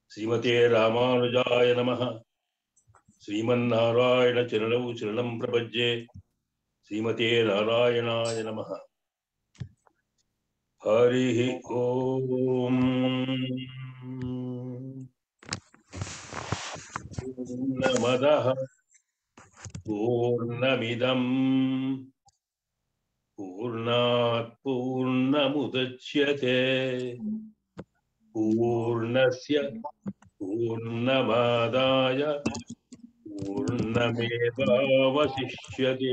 శ్రీమతే రామానుజాయ నమ శ్రీమన్నారాయణ చరణౌ శరణం ప్రపజ్యే శ్రీమతే నారాయణాయ నమ హరి ఓం పూర్ణమద పూర్ణమిదం పూర్ణాత్ పూర్ణముద్యతే పూర్ణస్య పూర్ణమాదాయ పూర్ణమేవావశిష్యతే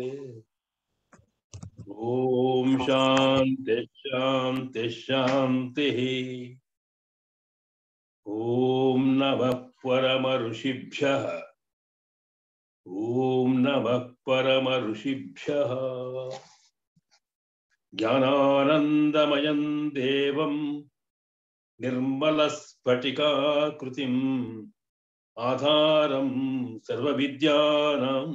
ఓం శాంతి శాంతి శాంతి ఓం నమ పరమ ఋషిభ్య ఓం నమ పరమ ఋషిభ్య జ్ఞానానందమయం దేవం నిర్మలస్ఫటికాకృతిం ఆధారం సర్వవిద్యానాం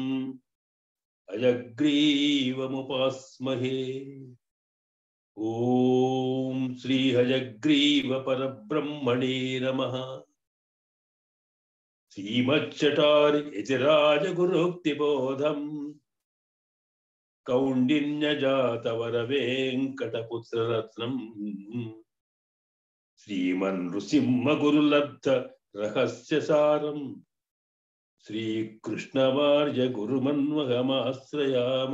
అయగ్రీవముపాస్మహే ఓం శ్రీ హయగ్రీవ పరబ్రహ్మణే నమ శ్రీమచ్చటారి యతిరాజగురోక్తిబోధం కౌండిన్యజాతవర వెంకటపుత్రరత్నం శ్రీమన్ నృసింహ గురులబ్ధ రహస్య సారం శ్రీకృష్ణవార్య గురుమన్వహమాశ్రయామ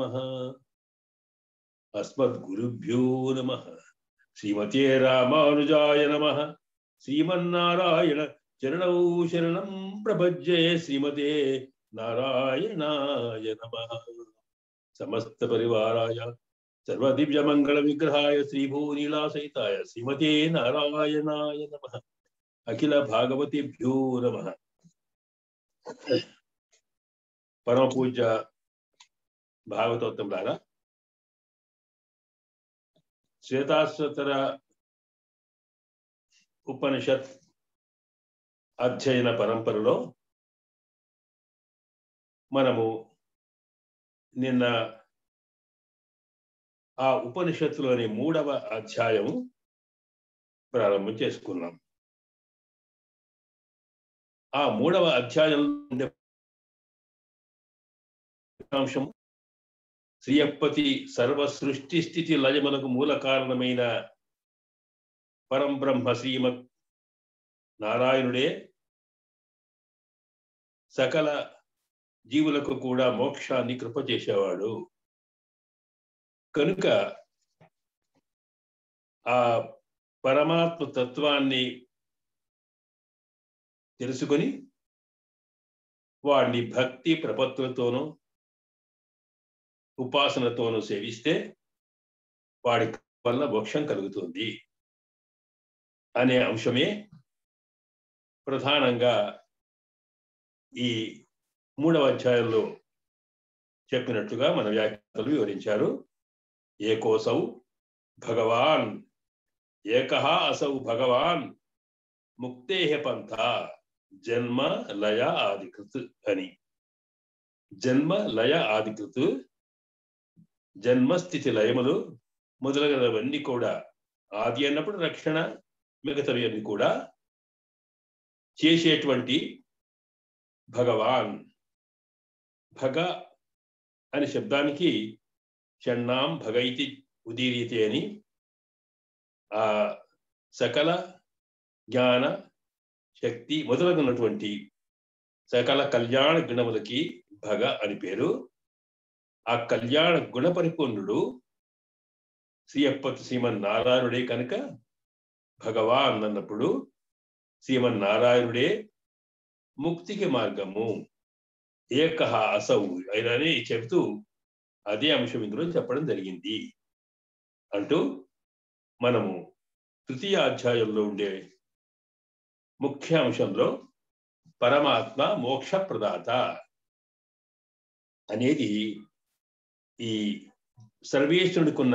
అస్మద్గురుభ్యో నమ శ్రీమతే రామానుజాయ నమ శ్రీమన్నారాయణ చరణౌ శరణం ప్రపజ్యే శ్రీమతే నారాయణాయ నమ సమస్త పరివారాయ సర్వదివ్య మంగళ విగ్రహాయ శ్రీభూనీలా సహితాయ శ్రీమతే నారాయణాయ నమ అఖిల భాగవతిభ్యో నమ పరమ పూజ భాగవతోత్తములారా శ్వేతాశ్వతర ఉపనిషత్ అధ్యయన పరంపరలో మనము నిన్న ఆ ఉపనిషత్తులోని మూడవ అధ్యాయము ప్రారంభం చేసుకున్నాం ఆ మూడవ అధ్యాయంలో ఉండే అంశం శ్రీయప్పతి సర్వ సృష్టి స్థితి లయములకు మూల కారణమైన పరంబ్రహ్మ శ్రీమత్ నారాయణుడే సకల జీవులకు కూడా మోక్షాన్ని కృప చేసేవాడు కనుక ఆ పరమాత్మ తత్వాన్ని తెలుసుకొని వాడిని భక్తి ప్రపత్తులతోనూ ఉపాసనతోనూ సేవిస్తే వాడి వల్ల మోక్షం కలుగుతుంది అనే అంశమే ప్రధానంగా ఈ మూడవ అధ్యాయంలో చెప్పినట్లుగా మన వ్యాఖ్యలు వివరించారు ఏకోసౌ భగవాన్ ఏకహ అసౌ భగవాన్ ముక్తే పంథ జన్మ లయ ఆదికృత్ అని జన్మ లయ ఆదికృత్ జన్మస్థితి లయములు మొదలగునవన్నీ కూడా ఆది అన్నప్పుడు రక్షణ మిగతావి అన్ని కూడా చేసేటువంటి భగవాన్ భగ అనే శబ్దానికి షణ్ణాం భగైతి ఉదీరీతే అని ఆ సకల జ్ఞాన శక్తి మొదలగున్నటువంటి సకల కళ్యాణ గుణములకి భగ అని పేరు ఆ కళ్యాణ గుణ పరిపూర్ణుడు శ్రీయప్పతి శ్రీమన్నారాయణుడే కనుక భగవాన్ అన్నప్పుడు శ్రీమన్నారాయణుడే ముక్తికి మార్గము ఏకహ అసౌ అయినని చెబుతూ అదే అంశం ఇందులో చెప్పడం జరిగింది అంటూ మనము తృతీయ అధ్యాయంలో ఉండే ముఖ్య అంశంలో పరమాత్మ మోక్ష ప్రదాత అనేది ఈ సర్వేశ్వరుడికున్న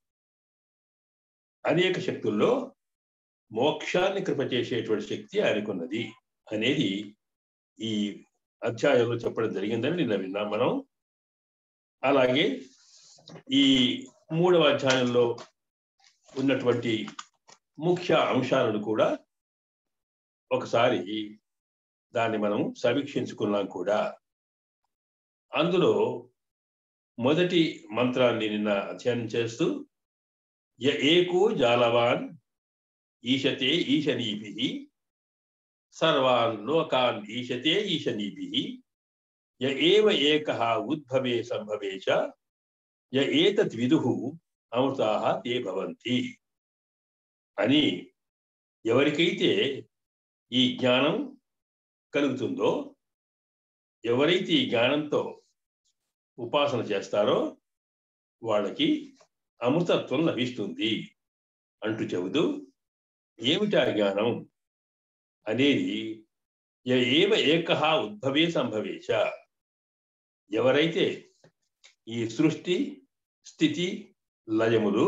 అనేక శక్తుల్లో మోక్షాన్ని కృప చేసేటువంటి శక్తి ఆయనకున్నది అనేది ఈ అధ్యాయంలో చెప్పడం జరిగిందని నిన్న విన్నాం మనం అలాగే ఈ మూడవ అధ్యాయంలో ఉన్నటువంటి ముఖ్య అంశాలను కూడా ఒకసారి దాన్ని మనం సమీక్షించుకున్నాం కూడా అందులో మొదటి మంత్రాన్ని నిన్న అధ్యయనం చేస్తూ య ఏకో జాలవాన్ ఈశతే ఈశనీభి సర్వాన్ లోకాన్ ఈశతే ఈశనీభి య ఏవ ఏకః ఉద్భవే సంభవే చ య ఏతద్ విదుః అమృతాః తే భవంతి అని ఎవరికైతే ఈ జ్ఞానం కలుగుతుందో ఎవరైతే ఈ జ్ఞానంతో ఉపాసన చేస్తారో వాళ్ళకి అమృతత్వం లభిస్తుంది అంటూ చెబుతూ ఏమిటా జ్ఞానం అనేది య ఏవ ఏకః ఉద్భవే సంభవేశ ఎవరైతే ఈ సృష్టి స్థితి లయములు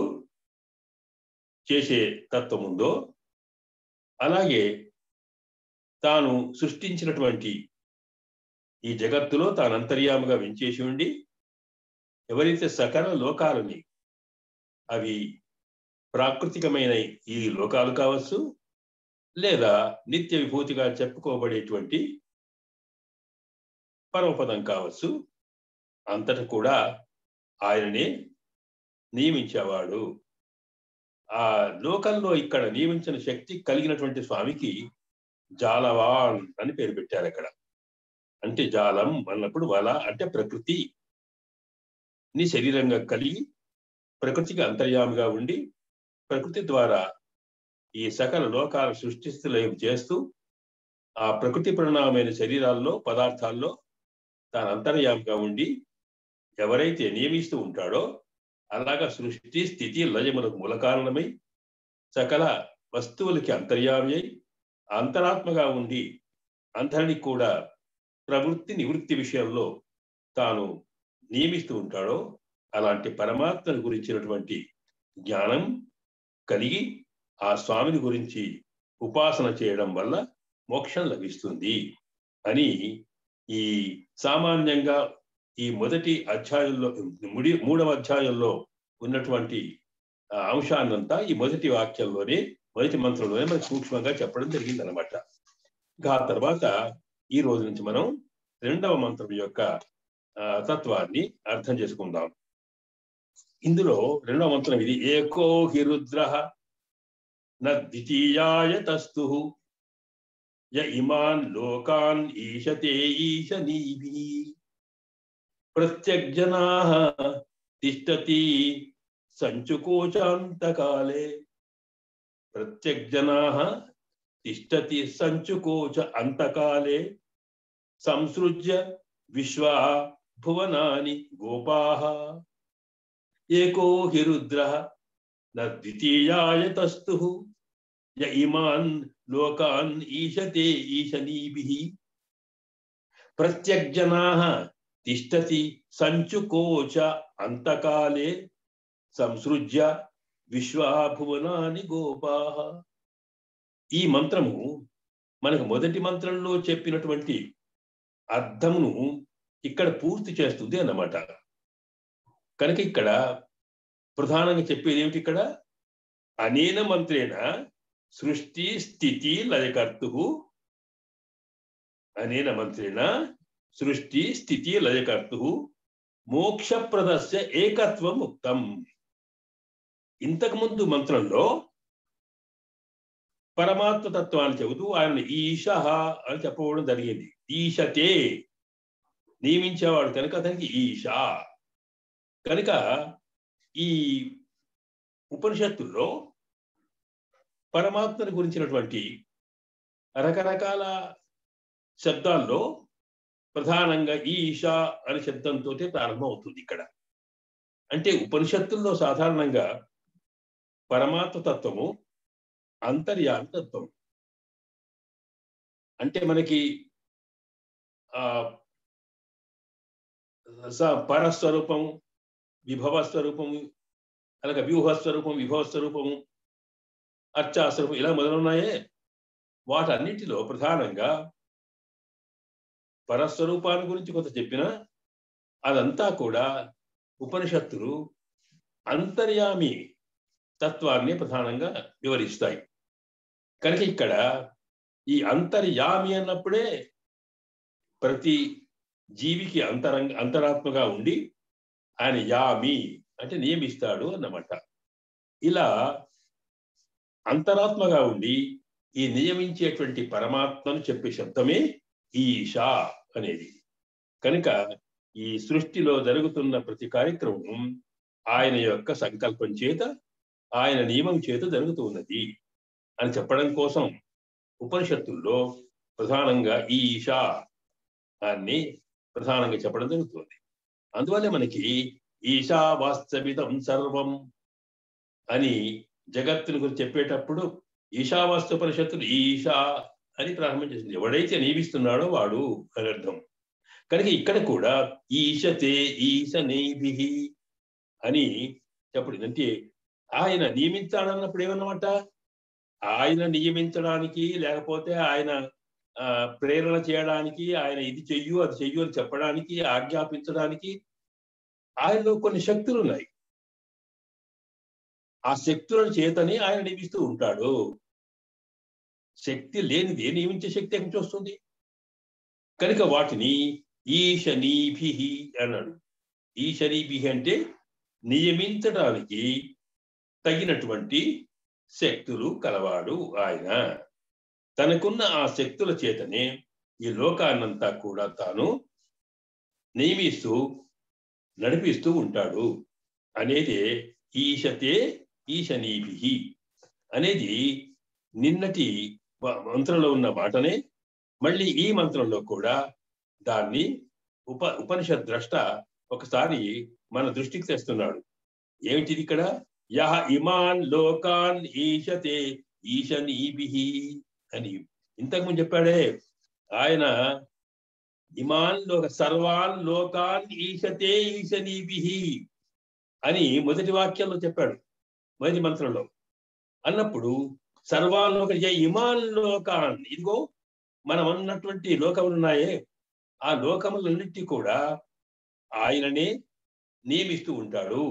చేసే తత్వం ఉందో అలాగే తాను సృష్టించినటువంటి ఈ జగత్తులో తాను అంతర్యాముగా వెంచేసి ఉండి ఎవరైతే సకల లోకాలని అవి ప్రాకృతికమైన ఈ లోకాలు కావచ్చు లేదా నిత్య విభూతిగా చెప్పుకోబడేటువంటి పరమపదం కావచ్చు అంతట కూడా ఆయననే నియమించేవాడు ఆ లోకంలో ఇక్కడ నియమించిన శక్తి కలిగినటువంటి స్వామికి జాలవాన్ అని పేరు పెట్టారు అక్కడ అంటే జాలం అన్నప్పుడు వల అంటే ప్రకృతి ని శరీరంగా కలిగి ప్రకృతికి అంతర్యామిగా ఉండి ప్రకృతి ద్వారా ఈ సకల లోకాల సృష్టిస్తులయం చేస్తూ ఆ ప్రకృతి పరిణామమైన శరీరాల్లో పదార్థాల్లో తాను అంతర్యామిగా ఉండి ఎవరైతే నియమిస్తూ ఉంటాడో అలాగా సృష్టి స్థితి లయములకు మూల కారణమై సకల వస్తువులకి అంతర్యామి అయి అంతరాత్మగా ఉండి అందరినీ కూడా ప్రవృత్తి నివృత్తి విషయంలో తాను నియమిస్తూ ఉంటాడో అలాంటి పరమాత్మను గురించినటువంటి జ్ఞానం కలిగి ఆ స్వామిని గురించి ఉపాసన చేయడం వల్ల మోక్షం లభిస్తుంది అని ఈ సామాన్యంగా ఈ మొదటి అధ్యాయంలో ముడి మూడవ అధ్యాయంలో ఉన్నటువంటి అంశాన్నంతా ఈ మొదటి వాక్యంలోనే మొదటి మంత్రంలోనే మనకి సూక్ష్మంగా చెప్పడం జరిగింది అనమాట ఇంకా ఆ తర్వాత ఈ రోజు నుంచి మనం రెండవ మంత్రం యొక్క తత్వాన్ని అర్థం చేసుకుందాం ఇందులో రెండవ మంత్రం ఇది ఏకో హి రుద్ర ద్వితీయాయ తస్తు య ఇమాన్ లోకాన్ ఈశతే ఈశనీభి ప్రత్యగ్జనా తిష్టతి సంచుకోచాంతకాలే ప్రత్యగ్జనా తిష్టతి సంచుకోచ అంతకాలే సంసృజ్య విశ్వా భువనాని గోపాః ఏకో హి రుద్ర ద్వితీయాయ తస్తు య ఇమాన్ లోకాన్ ఈశతే ఈశనీభిః ప్రత్యగ్జనాః తిష్టతి సంచుకోచ అంతకాలే సంసృజ్య విశ్వాభువనాని గోపాః ఈ మంత్రము మనకు మొదటి మంత్రంలో చెప్పినటువంటి అర్థమును ఇక్కడ పూర్తి చేస్తుంది అన్నమాట కనుక ఇక్కడ ప్రధానంగా చెప్పేది ఏమిటి ఇక్కడ అనేన మంత్రేణ సృష్టి స్థితి లయకర్తు అనేన మంత్రేణ సృష్టి స్థితి లయకర్తు మోక్షప్రదస్య ఏకత్వం ఉక్తం ఇంతకుముందు మంత్రంలో పరమాత్మ తత్వాన్ని చెబుతూ ఆయన ఈశ అని చెప్పవడం జరిగింది ఈశతే నియమించేవాడు కనుక అతనికి ఈశ కనుక ఈ ఉపనిషత్తుల్లో పరమాత్మని గురించినటువంటి రకరకాల శబ్దాల్లో ప్రధానంగా ఈశ అనే శబ్దంతో ప్రారంభం అవుతుంది ఇక్కడ అంటే ఉపనిషత్తుల్లో సాధారణంగా పరమాత్మ తత్వము అంతర్యామి తత్వం అంటే మనకి ఆ పరస్వరూపము విభవ స్వరూపము అలాగే వ్యూహ స్వరూపం విభవ స్వరూపము అర్చాస్వరూపం ఇలా మొదలున్నాయే వాటన్నిటిలో ప్రధానంగా పరస్వరూపాన్ని గురించి కొంత చెప్పిన అదంతా కూడా ఉపనిషత్తులు ఈ అంతర్యామి అన్నప్పుడే ప్రతి జీవికి అంతరంగ అంతరాత్మగా ఉండి ఆయన యామి అంటే నియమిస్తాడు అన్నమాట ఇలా అంతరాత్మగా ఉండి ఈ నియమించేటువంటి పరమాత్మను చెప్పే శబ్దమే ఈశా అనేది కనుక ఈ సృష్టిలో జరుగుతున్న ప్రతి కార్యక్రమం ఆయన యొక్క సంకల్పం చేత ఆయన నియమం చేత జరుగుతూ ఉన్నది అని చెప్పడం కోసం ఉపనిషత్తుల్లో ప్రధానంగా ఈశా దాన్ని ప్రధానంగా చెప్పడం జరుగుతుంది అందువల్లే మనకి ఈశా వాస్తవిదం సర్వం అని జగత్తుని గురించి చెప్పేటప్పుడు ఈశావాస్తు పరిషత్తులు ఈశా అని ప్రారంభం చేసింది ఎవడైతే నియమిస్తున్నాడో వాడు అని అర్థం కనుక ఇక్కడ కూడా ఈశతే ఈశ నేభి అని చెప్పడం అంటే ఆయన నియమించాడన్నప్పుడు ఏమన్నమాట ఆయన నియమించడానికి లేకపోతే ఆయన ప్రేరణ చేయడానికి ఆయన ఇది చెయ్యు అది చెయ్యు అని చెప్పడానికి ఆజ్ఞాపించడానికి ఆయనలో కొన్ని శక్తులు ఉన్నాయి ఆ శక్తుల చేతని ఆయన నియమిస్తూ ఉంటాడు శక్తి లేనిది నియమించే శక్తి ఎక్కడి నుంచి వస్తుంది కనుక వాటిని ఈశనీభి అన్నాడు ఈశనీభి అంటే నియమించడానికి తగినటువంటి శక్తులు కలవాడు ఆయన తనకున్న ఆ శక్తుల చేతనే ఈ లోకాన్నంతా కూడా తాను నియమిస్తూ నడిపిస్తూ ఉంటాడు అనేది ఈశతే ఈశనీభి అనేది నిన్నటి మంత్రంలో ఉన్న మాటనే మళ్ళీ ఈ మంత్రంలో కూడా దాన్ని ఉప ఉపనిషత్ ద్రష్ట ఒకసారి మన దృష్టికి తెస్తున్నాడు ఏమిటిది ఇక్కడ యహ ఇమాన్ లోకాన్ ఈశతే ఈశనీభి అని ఇంతకుముందు చెప్పాడే ఆయన ఇమాన్ లోక సర్వాన్ లోకాన్ ఈశతే ఈశనీభి అని మొదటి వాక్యంలో చెప్పాడు మొదటి మంత్రంలో అన్నప్పుడు సర్వాన్ లోక ఇమాన్ లోకాన్ ఇదిగో మనం అన్నటువంటి లోకములు ఉన్నాయే ఆ లోకములన్నిటి కూడా ఆయననే నియమిస్తూ ఉంటాడు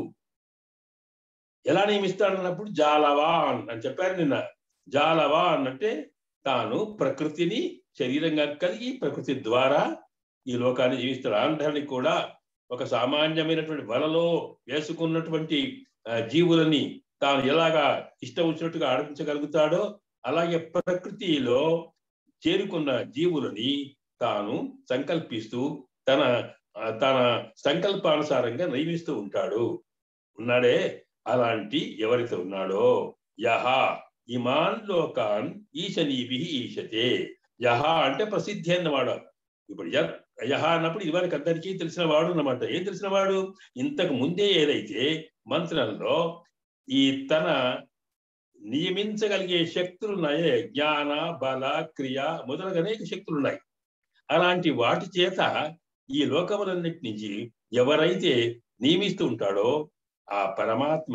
ఎలా నియమిస్తాడు అన్నప్పుడు జాలవాన్ అని చెప్పారు నిన్న జాలవాన్ అంటే తాను ప్రకృతిని శరీరంగా కలిగి ప్రకృతి ద్వారా ఈ లోకాన్ని జీవిస్తాడు అందరినీ కూడా ఒక సామాన్యమైనటువంటి వలలో వేసుకున్నటువంటి జీవులని తాను ఎలాగా ఇష్టం వచ్చినట్టుగా ఆడించగలుగుతాడో అలాగే ప్రకృతిలో చేరుకున్న జీవులని తాను సంకల్పిస్తూ తన తన సంకల్పానుసారంగా నియమిస్తూ ఉంటాడు ఉన్నాడే అలాంటి ఎవరైతే ఉన్నాడో యహ ఇమాన్ లోకాన్ ఈశనీభి ఈశతే యహ అంటే ప్రసిద్ధి అన్నవాడు ఇప్పుడు యహ అన్నప్పుడు ఇదివరకు అందరికీ తెలిసిన వాడు అన్నమాట ఏం తెలిసిన వాడు ఇంతకు ముందే ఏదైతే మంత్రంలో ఈ తన నియమించగలిగే శక్తులు ఉన్నాయే జ్ఞాన బల క్రియ మొదలగు అనేక శక్తులు ఉన్నాయి అలాంటి వాటి చేత ఈ లోకములన్నిటి నుంచి ఎవరైతే నియమిస్తూ ఉంటాడో ఆ పరమాత్మ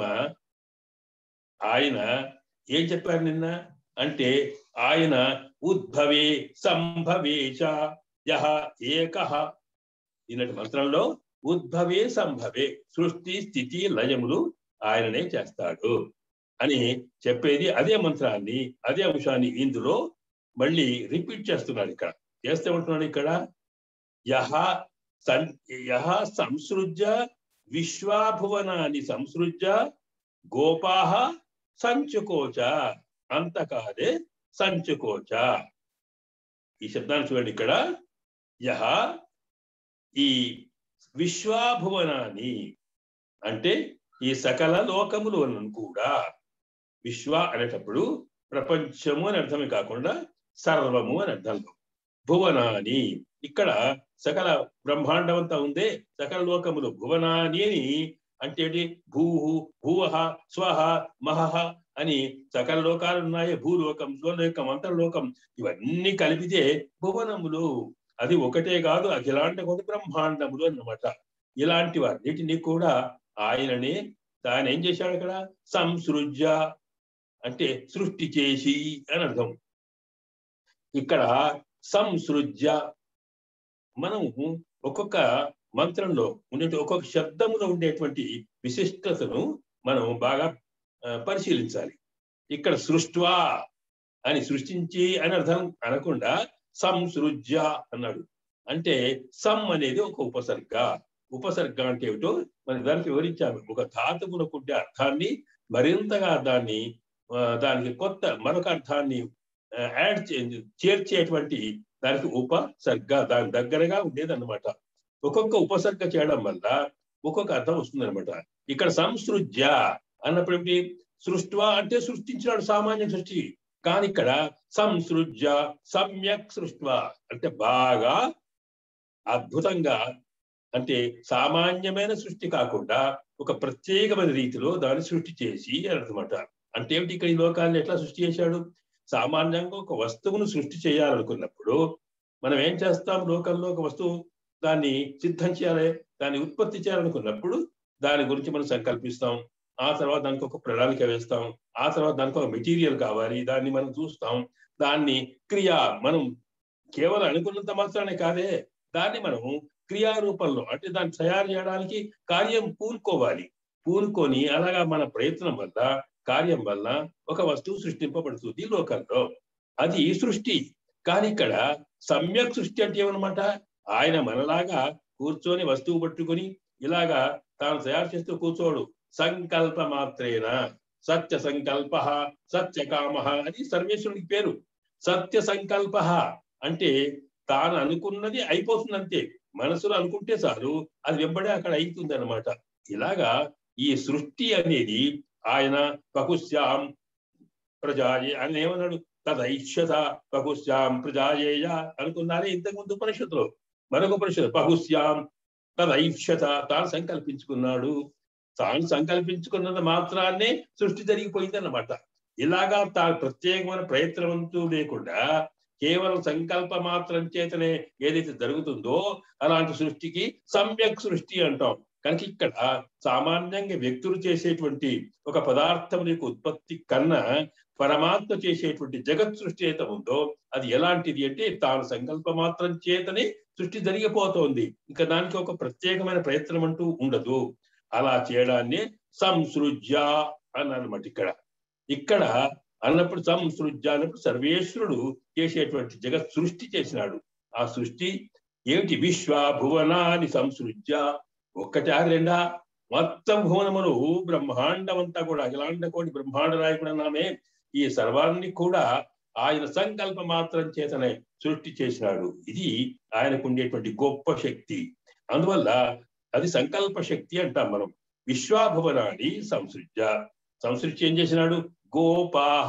ఆయన ఏం చెప్పారు నిన్న అంటే ఆయన ఉద్భవే సంభవేశ యహ ఏక ఈనటి మంత్రంలో ఉద్భవే సంభవే సృష్టి స్థితి లయములు ఆయననే చేస్తాడు అని చెప్పేది అదే మంత్రాన్ని అదే అంశాన్ని ఇందులో మళ్ళీ రిపీట్ చేస్తున్నాడు ఇక్కడ చేస్తే ఉంటున్నాడు ఇక్కడ యహ సన్ యహ సంసృజ్య విశ్వాభువనాన్ని సంసృజ్య గోపాహ సంచుకోచ అంతకాలే సంచుకోచ ఈ శబ్దాన్ని చూడండి ఇక్కడ యహ ఈ విశ్వాభువనాన్ని అంటే ఈ సకల లోకములు కూడా విశ్వ అనేటప్పుడు ప్రపంచము అని అర్థమే కాకుండా సర్వము అని అర్థంలో భువనాని ఇక్కడ సకల బ్రహ్మాండం అంతా ఉందే సకల లోకములు భువనాని అని అంటే భూహు భూవహ స్వహ మహహ అని సకల లోకాలు ఉన్నాయి భూలోకం స్వలోకం అంతర్లోకం ఇవన్నీ కలిపితే భువనములు అది ఒకటే కాదు అఖిలాంటి ఒక బ్రహ్మాండములు అన్నమాట ఇలాంటి వాటిని కూడా ఆయననే తాను ఏం చేశాడు అక్కడ సంసృజ్య అంటే సృష్టి చేసి అని అర్థం ఇక్కడ సంసృజ్య మనము ఒక్కొక్క మంత్రంలో ఉండే ఒక్కొక్క శబ్దములో ఉండేటువంటి విశిష్టతను మనం బాగా పరిశీలించాలి ఇక్కడ సృష్వా అని సృష్టించి అని అర్థం అనకుండా సంసృజ్య అన్నాడు అంటే సమ్ అనేది ఒక ఉపసర్గ ఉపసర్గ అంటే ఏమిటో మన దానికి వివరించాము ఒక ధాతువునకుండే అర్థాన్ని మరింతగా దాన్ని ఆ, దానికి కొత్త మరొక అర్థాన్ని యాడ్ చేర్చేటువంటి దానికి ఉపసర్గ దాని దగ్గరగా ఉండేది అనమాట ఒక్కొక్క ఉపసర్గ చేయడం వల్ల ఒక్కొక్క అర్థం వస్తుంది అనమాట ఇక్కడ సంసృజ్య అన్నప్పుడు ఏమిటి సృష్టివా అంటే సృష్టించినాడు సామాన్య సృష్టి కానీ ఇక్కడ సంసృజ్య సమ్యక్ సృష్టివా అంటే బాగా అద్భుతంగా అంటే సామాన్యమైన సృష్టి కాకుండా ఒక ప్రత్యేకమైన రీతిలో దాన్ని సృష్టి చేసి అన్నమాట అంటే ఏమిటి ఇక్కడ ఈ లోకాన్ని ఎట్లా సృష్టి చేశాడు సామాన్యంగా ఒక వస్తువును సృష్టి చేయాలనుకున్నప్పుడు మనం ఏం చేస్తాం లోకంలో ఒక వస్తువు దాన్ని సిద్ధం చేయాలి దాన్ని ఉత్పత్తి చేయాలనుకున్నప్పుడు దాని గురించి మనం సంకల్పిస్తాం ఆ తర్వాత దానికి ఒక ప్రణాళిక వేస్తాం ఆ తర్వాత దానికి ఒక మెటీరియల్ కావాలి దాన్ని మనం చూస్తాం దాన్ని క్రియ మనం కేవలం అనుకున్నంత మాత్రానే కాదే దాన్ని మనం క్రియారూపంలో అంటే దాన్ని తయారు చేయడానికి కార్యం పూనుకోవాలి పూనుకొని అలాగా మన ప్రయత్నం వల్ల కార్యం వల్ల ఒక వస్తువు సృష్టింపబడుతుంది ఈ లోకంలో అది సృష్టి కానీ ఇక్కడ సమ్యక్ సృష్టి అంటే ఏమన్నమాట ఆయన మనలాగా కూర్చొని వస్తువు పట్టుకొని ఇలాగా తాను తయారు చేస్తూ కూర్చోడు సంకల్ప మాత్రేన సత్య సంకల్ప సత్య కామ అని సర్వేశ్వరుడికి పేరు సత్య సంకల్ప అంటే తాను అనుకున్నది అయిపోతుంది అంతే మనసులో అనుకుంటే చాలు అది వెంబడే అక్కడ అయితుంది అనమాట ఇలాగా ఈ సృష్టి అనేది ఆయన పకుశ్యాం ప్రజాయే అని ఏమన్నాడు తదైష్యత పకుశ్యాం ప్రజాయేయ అనుకున్నారే ఇంతకుముందు ఉపనిషత్తులో మరొక ఉపనిషత్తు పకుశ్యాం తదైష్యత తాను సంకల్పించుకున్నాడు తాను సంకల్పించుకున్నది మాత్రాన్నే సృష్టి జరిగిపోయింది అన్నమాట ఇలాగా తాను ప్రత్యేకమైన ప్రయత్నవంతూ లేకుండా కేవలం సంకల్ప మాత్రం చేతనే ఏదైతే జరుగుతుందో అలాంటి సృష్టికి సమ్యక్ సృష్టి అంటాం కనుక ఇక్కడ సామాన్యంగా వ్యక్తులు చేసేటువంటి ఒక పదార్థం యొక్క ఉత్పత్తి కన్నా పరమాత్మ చేసేటువంటి జగత్ సృష్టి అయితే ఉందో అది ఎలాంటిది అంటే తాను సంకల్ప మాత్రం చేతనే సృష్టి జరిగిపోతోంది ఇంకా దానికి ఒక ప్రత్యేకమైన ప్రయత్నం అంటూ ఉండదు అలా చేయడాన్ని సంసృజ్య అని అన్నమాట ఇక్కడ ఇక్కడ అన్నప్పుడు సంసృజ్య అన్నప్పుడు సర్వేశ్వరుడు చేసేటువంటి జగత్ సృష్టి చేసినాడు ఆ సృష్టి ఏమిటి విశ్వ భువనాన్ని సంసృజ్య ఒక్కటా రెండా మొత్తం భువనములు బ్రహ్మాండం అంతా కూడా అఖిలాండ కోటి బ్రహ్మాండ నాయకుడు అన్నామే ఈ సర్వాన్ని కూడా ఆయన సంకల్ప మాత్రం చేతనే సృష్టి చేసినాడు ఇది ఆయనకు ఉండేటువంటి గొప్ప శక్తి అందువల్ల అది సంకల్ప శక్తి అంటాం మనం విశ్వాభువనాన్ని సంసృజ్య సంసృష్టి ఏం చేసినాడు గోపాహ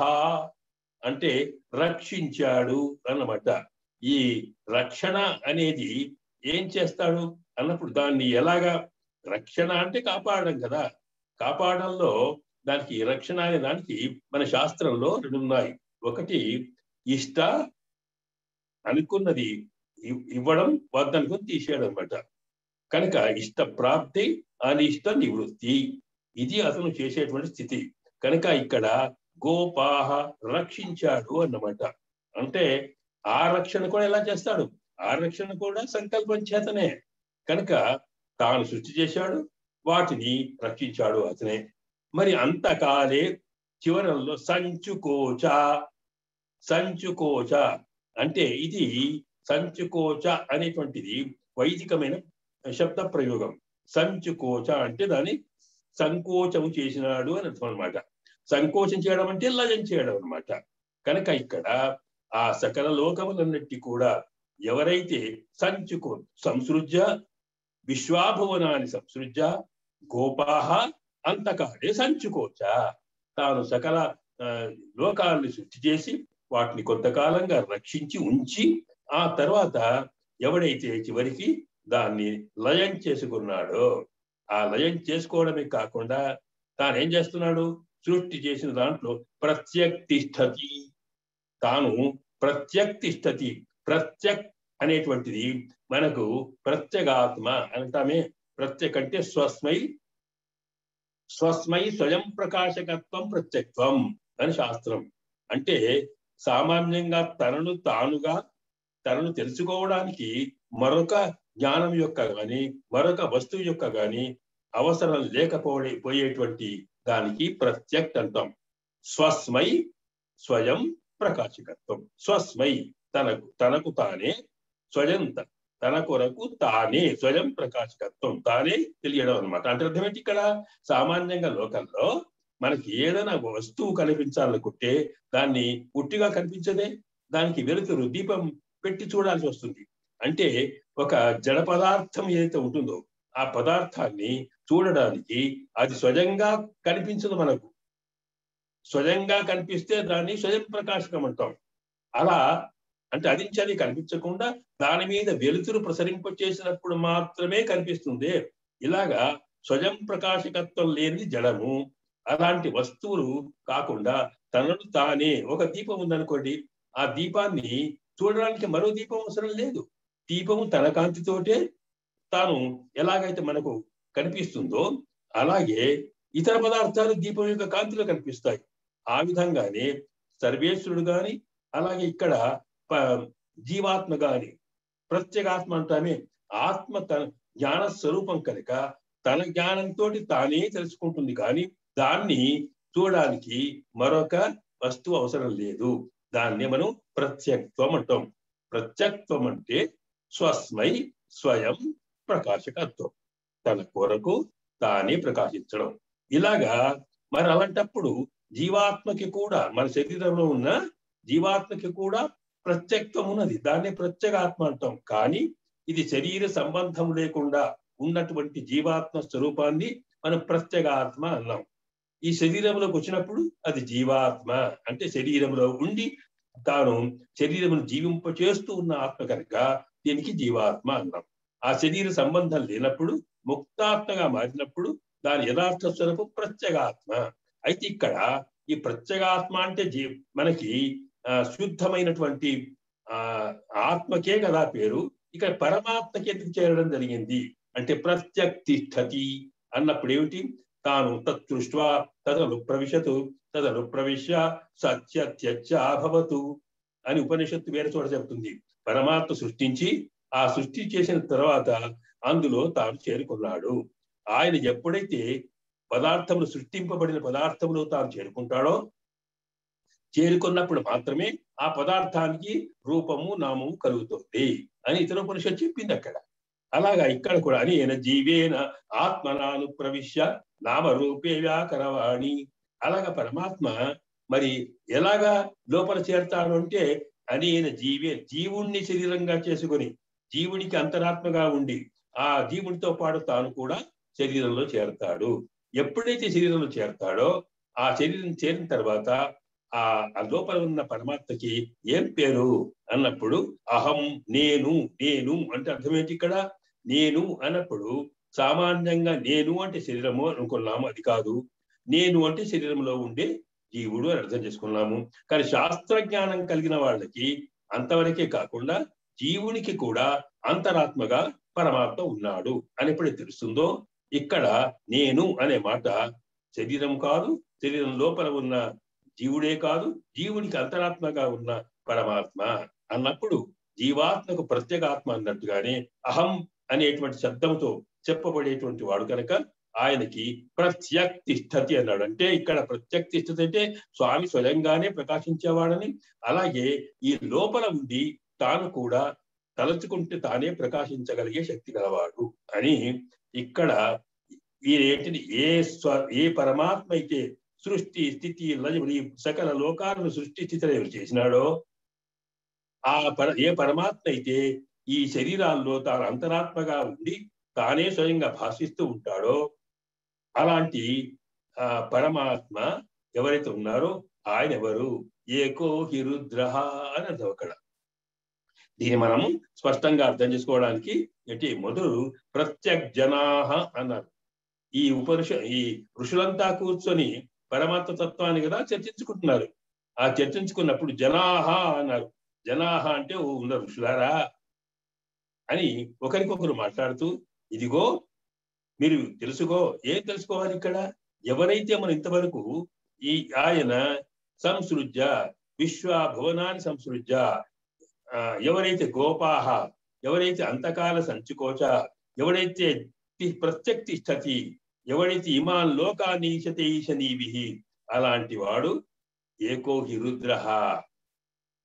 అంటే రక్షించాడు అన్నమాట ఈ రక్షణ అనేది ఏం చేస్తాడు అన్నప్పుడు దాన్ని ఎలాగా రక్షణ అంటే కాపాడడం కదా కాపాడంలో దానికి రక్షణ అనే దానికి మన శాస్త్రంలో రెండు ఉన్నాయి ఒకటి ఇష్ట అనుకున్నది ఇవ్వడం వద్దనుకుని తీసేయడం అనమాట కనుక ఇష్ట ప్రాప్తి అనిష్ట నివృత్తి ఇది అతను చేసేటువంటి స్థితి కనుక ఇక్కడ గోపాహ రక్షించాడు అన్నమాట అంటే ఆ రక్షణ కూడా ఎలా చేస్తాడు ఆ రక్షణ కూడా సంకల్పం చేతనే కనుక తాను సృష్టి చేశాడు వాటిని రక్షించాడు అతనే మరి అంతకాలే చివరల్లో సంచుకోచ సంచుకోచ అంటే ఇది సంచుకోచ అనేటువంటిది వైదికమైన శబ్ద ప్రయోగం సంచుకోచ అంటే దాన్ని సంకోచము చేసినాడు అని అర్థం అనమాట సంకోచం చేయడం అంటే లయం చేయడం అనమాట కనుక ఇక్కడ ఆ సకల లోకములన్నిటి కూడా ఎవరైతే సంచుకో సంసృజ్య విశ్వాభువనాన్ని సంసృజ్య గోపాహ అంతకాలే సంచుకోచ తాను సకల లోకాలను సృష్టి చేసి వాటిని కొంతకాలంగా రక్షించి ఉంచి ఆ తర్వాత ఎవడైతే చివరికి దాన్ని లయం చేసుకున్నాడో ఆ లయం చేసుకోవడమే కాకుండా తాను ఏం చేస్తున్నాడు సృష్టి చేసిన దాంట్లో ప్రత్యక్తిష్టతి తాను ప్రత్యక్తిష్టతి ప్రత్యక్ అనేటువంటిది మనకు ప్రత్యేగాత్మ అంటామే ప్రత్యేక అంటే స్వస్మై స్వస్మై స్వయం ప్రకాశకత్వం ప్రత్యక్వం అని శాస్త్రం అంటే సామాన్యంగా తనను తానుగా తనను తెలుసుకోవడానికి మరొక జ్ఞానం యొక్క గాని మరొక వస్తువు యొక్క గాని అవసరం లేకపోవడే పోయేటువంటి దానికి ప్రత్యక్ అంటాం స్వస్మై స్వయం ప్రకాశకత్వం స్వస్మై తనకు తనకు తానే స్వయంత తన కొరకు తానే స్వయం ప్రకాశకత్వం తానే తెలియడం అనమాట అంటే అర్థం ఏంటి ఇక్కడ సామాన్యంగా లోకంలో మనకి ఏదైనా వస్తువు కనిపించాలనుకుంటే దాన్ని ఉట్టిగా కనిపించదే దానికి వెలుతురు దీపం పెట్టి చూడాల్సి వస్తుంది అంటే ఒక జడ పదార్థం ఏదైతే ఉంటుందో ఆ పదార్థాన్ని చూడడానికి అది స్వయంగా కనిపించదు మనకు స్వయంగా కనిపిస్తే దాన్ని స్వయం ప్రకాశకం అంటాం అలా అంటే అదించది కనిపించకుండా దాని మీద వెలుతురు ప్రసరింప చేసినప్పుడు మాత్రమే కనిపిస్తుంది ఇలాగా స్వయం ప్రకాశకత్వం లేనిది జడము అలాంటి వస్తువులు కాకుండా తనను తానే ఒక దీపం ఉందనుకోండి ఆ దీపాన్ని చూడడానికి మరో దీపం అవసరం లేదు దీపము తన కాంతితోటే తాను ఎలాగైతే మనకు కనిపిస్తుందో అలాగే ఇతర పదార్థాలు దీపం యొక్క కాంతిలో కనిపిస్తాయి ఆ విధంగానే సర్వేశ్వరుడు గాని అలాగే ఇక్కడ జీవాత్మ గాని ప్రత్యేగాత్మ అంటామే ఆత్మ తన జ్ఞాన స్వరూపం కనుక తన జ్ఞానంతో తానే తెలుసుకుంటుంది కానీ దాన్ని చూడడానికి మరొక వస్తువు అవసరం లేదు దాన్ని మనం ప్రత్యక్త్వం అంటాం ప్రత్యక్త్వం అంటే స్వస్మై స్వయం ప్రకాశకత్వం తన కొరకు తానే ప్రకాశించడం ఇలాగా మరి అలాంటప్పుడు జీవాత్మకి కూడా మన శరీరంలో ఉన్న జీవాత్మకి కూడా ప్రత్యక్తం ఉన్నది దాన్ని ప్రత్యేగాత్మ అంటాం కానీ ఇది శరీర సంబంధం లేకుండా ఉన్నటువంటి జీవాత్మ స్వరూపాన్ని మనం ప్రత్యేగాత్మ అన్నాం ఈ శరీరంలోకి వచ్చినప్పుడు అది జీవాత్మ అంటే శరీరంలో ఉండి తాను శరీరమును జీవింప చేస్తూ ఉన్న ఆత్మ కనుక దీనికి జీవాత్మ అన్నాం ఆ శరీర సంబంధం లేనప్పుడు ముక్తాత్మగా మారినప్పుడు దాని యథార్థ స్వరూపం ప్రత్యేగాత్మ అయితే ఇక్కడ ఈ ప్రత్యేగాత్మ అంటే జీ మనకి శుద్ధమైనటువంటి ఆ ఆత్మకే కదా పేరు ఇక్కడ పరమాత్మకి ఎందుకు చేరడం జరిగింది అంటే ప్రత్యక్తిష్టతి అన్నప్పుడు ఏమిటి తాను తత్సృష్వా తదను ప్రవిశతు తదను ప్రవిశ్య సత్యత్యచ్చ అభవతు అని ఉపనిషత్తు వేరే చోట చెబుతుంది పరమాత్మ సృష్టించి ఆ సృష్టి చేసిన తర్వాత అందులో తాను చేరుకున్నాడు ఆయన ఎప్పుడైతే పదార్థములు సృష్టింపబడిన పదార్థములు తాను చేరుకుంటాడో చేరుకున్నప్పుడు మాత్రమే ఆ పదార్థానికి రూపము నామము కలుగుతుంది అని ఇతర ఉపనిషత్తు చెప్పింది అక్కడ అలాగా ఇక్కడ కూడా అనేన జీవేన ఆత్మనాను ప్రవిశ్య నామరూపే వ్యాకరవాణి అలాగా పరమాత్మ మరి ఎలాగా లోపల చేరతాడు అంటే అనేన జీవే జీవుణ్ణి శరీరంగా చేసుకొని జీవునికి అంతరాత్మగా ఉండి ఆ జీవునితో పాటు తాను కూడా శరీరంలో చేరతాడు ఎప్పుడైతే శరీరంలో చేరతాడో ఆ శరీరం చేరిన తర్వాత ఆ లోపల ఉన్న పరమాత్మకి ఏం పేరు అన్నప్పుడు అహం నేను నేను అంటే అర్థం ఏంటి ఇక్కడ నేను అన్నప్పుడు సామాన్యంగా నేను అంటే శరీరము అనుకున్నాము అది కాదు నేను అంటే శరీరంలో ఉండే జీవుడు అని అర్థం చేసుకున్నాము కానీ శాస్త్ర జ్ఞానం కలిగిన వాళ్ళకి అంతవరకే కాకుండా జీవునికి కూడా అంతరాత్మగా పరమాత్మ ఉన్నాడు అని ఎప్పుడైతే తెలుస్తుందో ఇక్కడ నేను అనే మాట శరీరం కాదు శరీరం లోపల ఉన్న జీవుడే కాదు జీవునికి అంతరాత్మగా ఉన్న పరమాత్మ అన్నప్పుడు జీవాత్మకు ప్రత్యేగాత్మ అన్నట్టుగానే అహం అనేటువంటి శబ్దంతో చెప్పబడేటువంటి వాడు కనుక ఆయనకి ప్రత్యక్తిష్టతి అన్నాడు అంటే ఇక్కడ ప్రత్యక్తిష్టతి అంటే స్వామి స్వయంగానే ప్రకాశించేవాడని అలాగే ఈ లోపల ఉండి తాను కూడా తలచుకుంటే తానే ప్రకాశించగలిగే శక్తి గలవాడు అని ఇక్కడ ఏంటిది ఏ స్వ ఏ పరమాత్మ అయితే సృష్టి స్థితి లయ సకల లోకాలను సృష్టి స్థితిలో చేసినాడో ఆ పర ఏ పరమాత్మ అయితే ఈ శరీరాల్లో తాను అంతరాత్మగా ఉండి తానే స్వయంగా భాషిస్తూ ఉంటాడో అలాంటి ఆ పరమాత్మ ఎవరైతే ఉన్నారో ఆయన ఎవరు ఏకో హిరుద్రహ అని అర్థం అక్కడ దీన్ని మనం స్పష్టంగా అర్థం చేసుకోవడానికి ఏంటి మొదలు ప్రత్యక్ జనాహ అన్నారు ఈ ఉపనిష ఈ ఋషులంతా కూర్చొని పరమాత్మ తత్వాన్ని కదా చర్చించుకుంటున్నారు ఆ చర్చించుకున్నప్పుడు జనాహ అన్నారు జనాహ అంటే ఉన్న ఋషులారా అని ఒకరికొకరు మాట్లాడుతూ ఇదిగో మీరు తెలుసుకో ఏం తెలుసుకోవాలి ఇక్కడ ఎవరైతే మనం ఇంతవరకు ఈ ఆయన సంసృజ్య విశ్వ భువనాన్ని సంసృజ్య ఎవరైతే గోపాహ ఎవరైతే అంతకాల సంచుకోచ ఎవరైతే ప్రత్యక్తిష్టతి ఎవడైతే ఇమాన్ లోకానీశతే ఈశనీవి అలాంటి వాడు ఏకోహి రుద్ర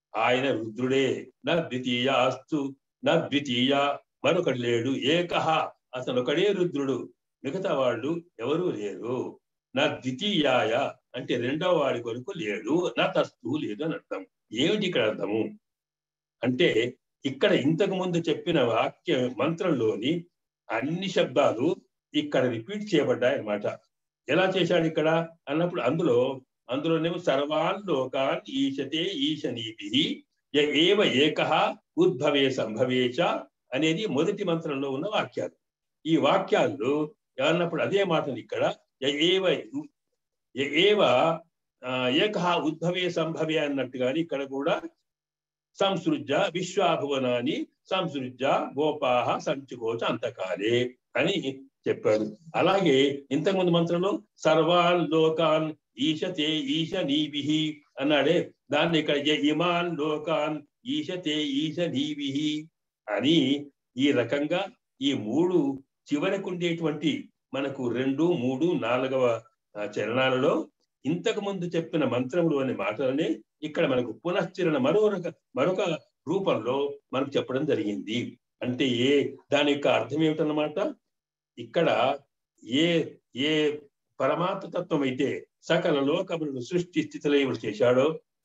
ఆయన రుద్రుడే నా ద్వితీయాస్తు నా ద్వితీయ మరొకటి లేడు ఏకహ అతను ఒకడే రుద్రుడు మిగతా వాళ్ళు ఎవరూ లేరు నా ద్వితీయాయ అంటే రెండవ వాడి కొరకు లేడు నా తస్తు లేదు అని అర్థం ఏమిటి ఇక్కడ అర్థము అంటే ఇక్కడ ఇంతకు ముందు చెప్పిన వాక్య మంత్రంలోని అన్ని శబ్దాలు ఇక్కడ రిపీట్ చేయబడ్డాయి అన్నమాట ఎలా చేశాడు ఇక్కడ అన్నప్పుడు అందులో అందులోనేమో సర్వాన్ లోకాన్ ఈశతే ఈశనీభి య ఏవ ఏక ఉద్భవే సంభవే చ అనేది మొదటి మంత్రంలో ఉన్న వాక్యాలు ఈ వాక్యాలు అన్నప్పుడు అదే మాటను ఇక్కడ య ఏవ య ఏవ ఆ, ఏక ఉద్భవే సంభవే అన్నట్టుగాని ఇక్కడ కూడా సంసృజ్య విశ్వాభువనాన్ని సంసృజ్య గోపాహ సంచుకోచ అంతకాలే అని చెప్పాడు అలాగే ఇంతకుముందు మంత్రంలో సర్వాన్ లోకాన్ ఈశతే ఈశ నీవిహి అన్నాడే దాన్ని ఇక్కడ య ఇమాన్ లోకాన్ ఈశతే ఈశ నీవిహి అని ఈ రకంగా ఈ మూడు చివరకు ఉండేటువంటి మనకు రెండు మూడు నాలుగవ ఆ, చరణాలలో ఇంతకు ముందు చెప్పిన మంత్రములు అనే మాటలని ఇక్కడ మనకు పునశ్చరణ మరో రక మరొక రూపంలో మనకు చెప్పడం జరిగింది అంటే ఏ దాని యొక్క అర్థం ఏమిటన్నమాట ఇక్కడ ఏ ఏ పరమాత్మ తత్వం అయితే సకల లోకములను సృష్టి స్థితిలో చేశాడో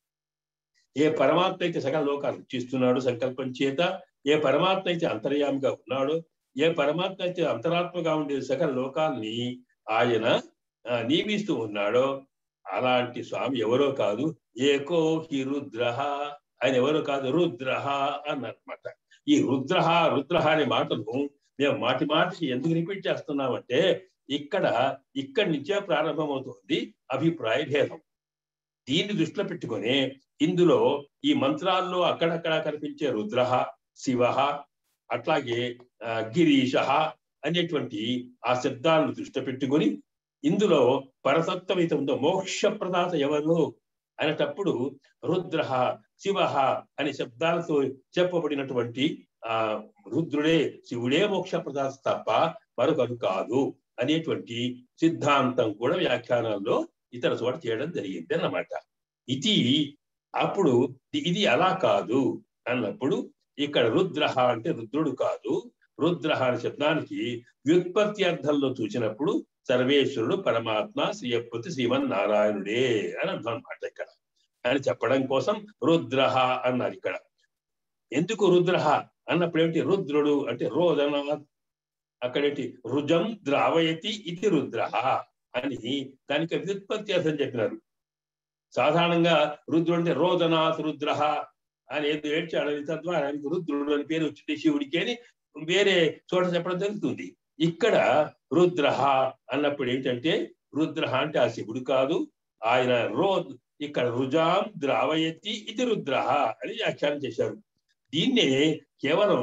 ఏ పరమాత్మ అయితే సకల లోకాలు రక్షిస్తున్నాడు సంకల్పం చేత ఏ పరమాత్మ అయితే అంతర్యామిగా ఉన్నాడో ఏ పరమాత్మ అయితే అంతరాత్మగా ఉండే సకల లోకాల్ని ఆయన ఆ, నియమిస్తూ ఉన్నాడో అలాంటి స్వామి ఎవరో కాదు ఏకో హి రుద్ర ఆయన ఎవరో కాదు రుద్ర అన్నమాట ఈ రుద్ర రుద్ర అనే మాటను మేము మాటి మాటికి ఎందుకు రిపీట్ చేస్తున్నామంటే ఇక్కడ ఇక్కడి నుంచే ప్రారంభమవుతుంది అభిప్రాయ భేదం దీన్ని దృష్టిలో పెట్టుకొని ఇందులో ఈ మంత్రాల్లో అక్కడక్కడ కనిపించే రుద్ర శివ అట్లాగే ఆ, గిరీశ అనేటువంటి ఆ శబ్దాలను దృష్టి పెట్టుకొని ఇందులో పరతత్వం అయితే ఉందో మోక్ష ప్రదాత ఎవరు అనేటప్పుడు రుద్ర శివ అనే శబ్దాలతో చెప్పబడినటువంటి ఆ రుద్రుడే శివుడే మోక్ష ప్రదాత తప్ప మరొకరు కాదు అనేటువంటి సిద్ధాంతం కూడా వ్యాఖ్యానాల్లో ఇతర చోట చేయడం జరిగింది అన్నమాట ఇది అప్పుడు ఇది అలా కాదు అన్నప్పుడు ఇక్కడ రుద్ర అంటే రుద్రుడు కాదు రుద్ర అనే శబ్దానికి వ్యుత్పత్తి అర్థంలో చూసినప్పుడు సర్వేశ్వరుడు పరమాత్మ శ్రీయపతి శ్రీమన్నారాయణుడే అని అర్థం అనమాట ఇక్కడ అని చెప్పడం కోసం రుద్ర అన్నారు ఇక్కడ ఎందుకు రుద్ర అన్నప్పుడు ఏమిటి రుద్రుడు అంటే రోదన అక్కడేంటి రుజం ద్రావయతి ఇది రుద్ర అని దానికి వ్యుత్పత్తి అర్థం చెప్పినారు సాధారణంగా రుద్రుడు అంటే రోదనాథ్ రుద్ర అని ఏదో ఏడ్చాడు తద్వారా ఆయనకు రుద్రుడు అని పేరు వచ్చింది శివుడికి అని వేరే చోట చెప్పడం జరుగుతుంది ఇక్కడ రుద్ర అన్నప్పుడు ఏంటంటే రుద్ర అంటే ఆ శివుడు కాదు ఆయన రో ఇక్కడ రుజాం ద్రావయతి ఇది రుద్ర అని వ్యాఖ్యానం చేశారు దీన్నే కేవలం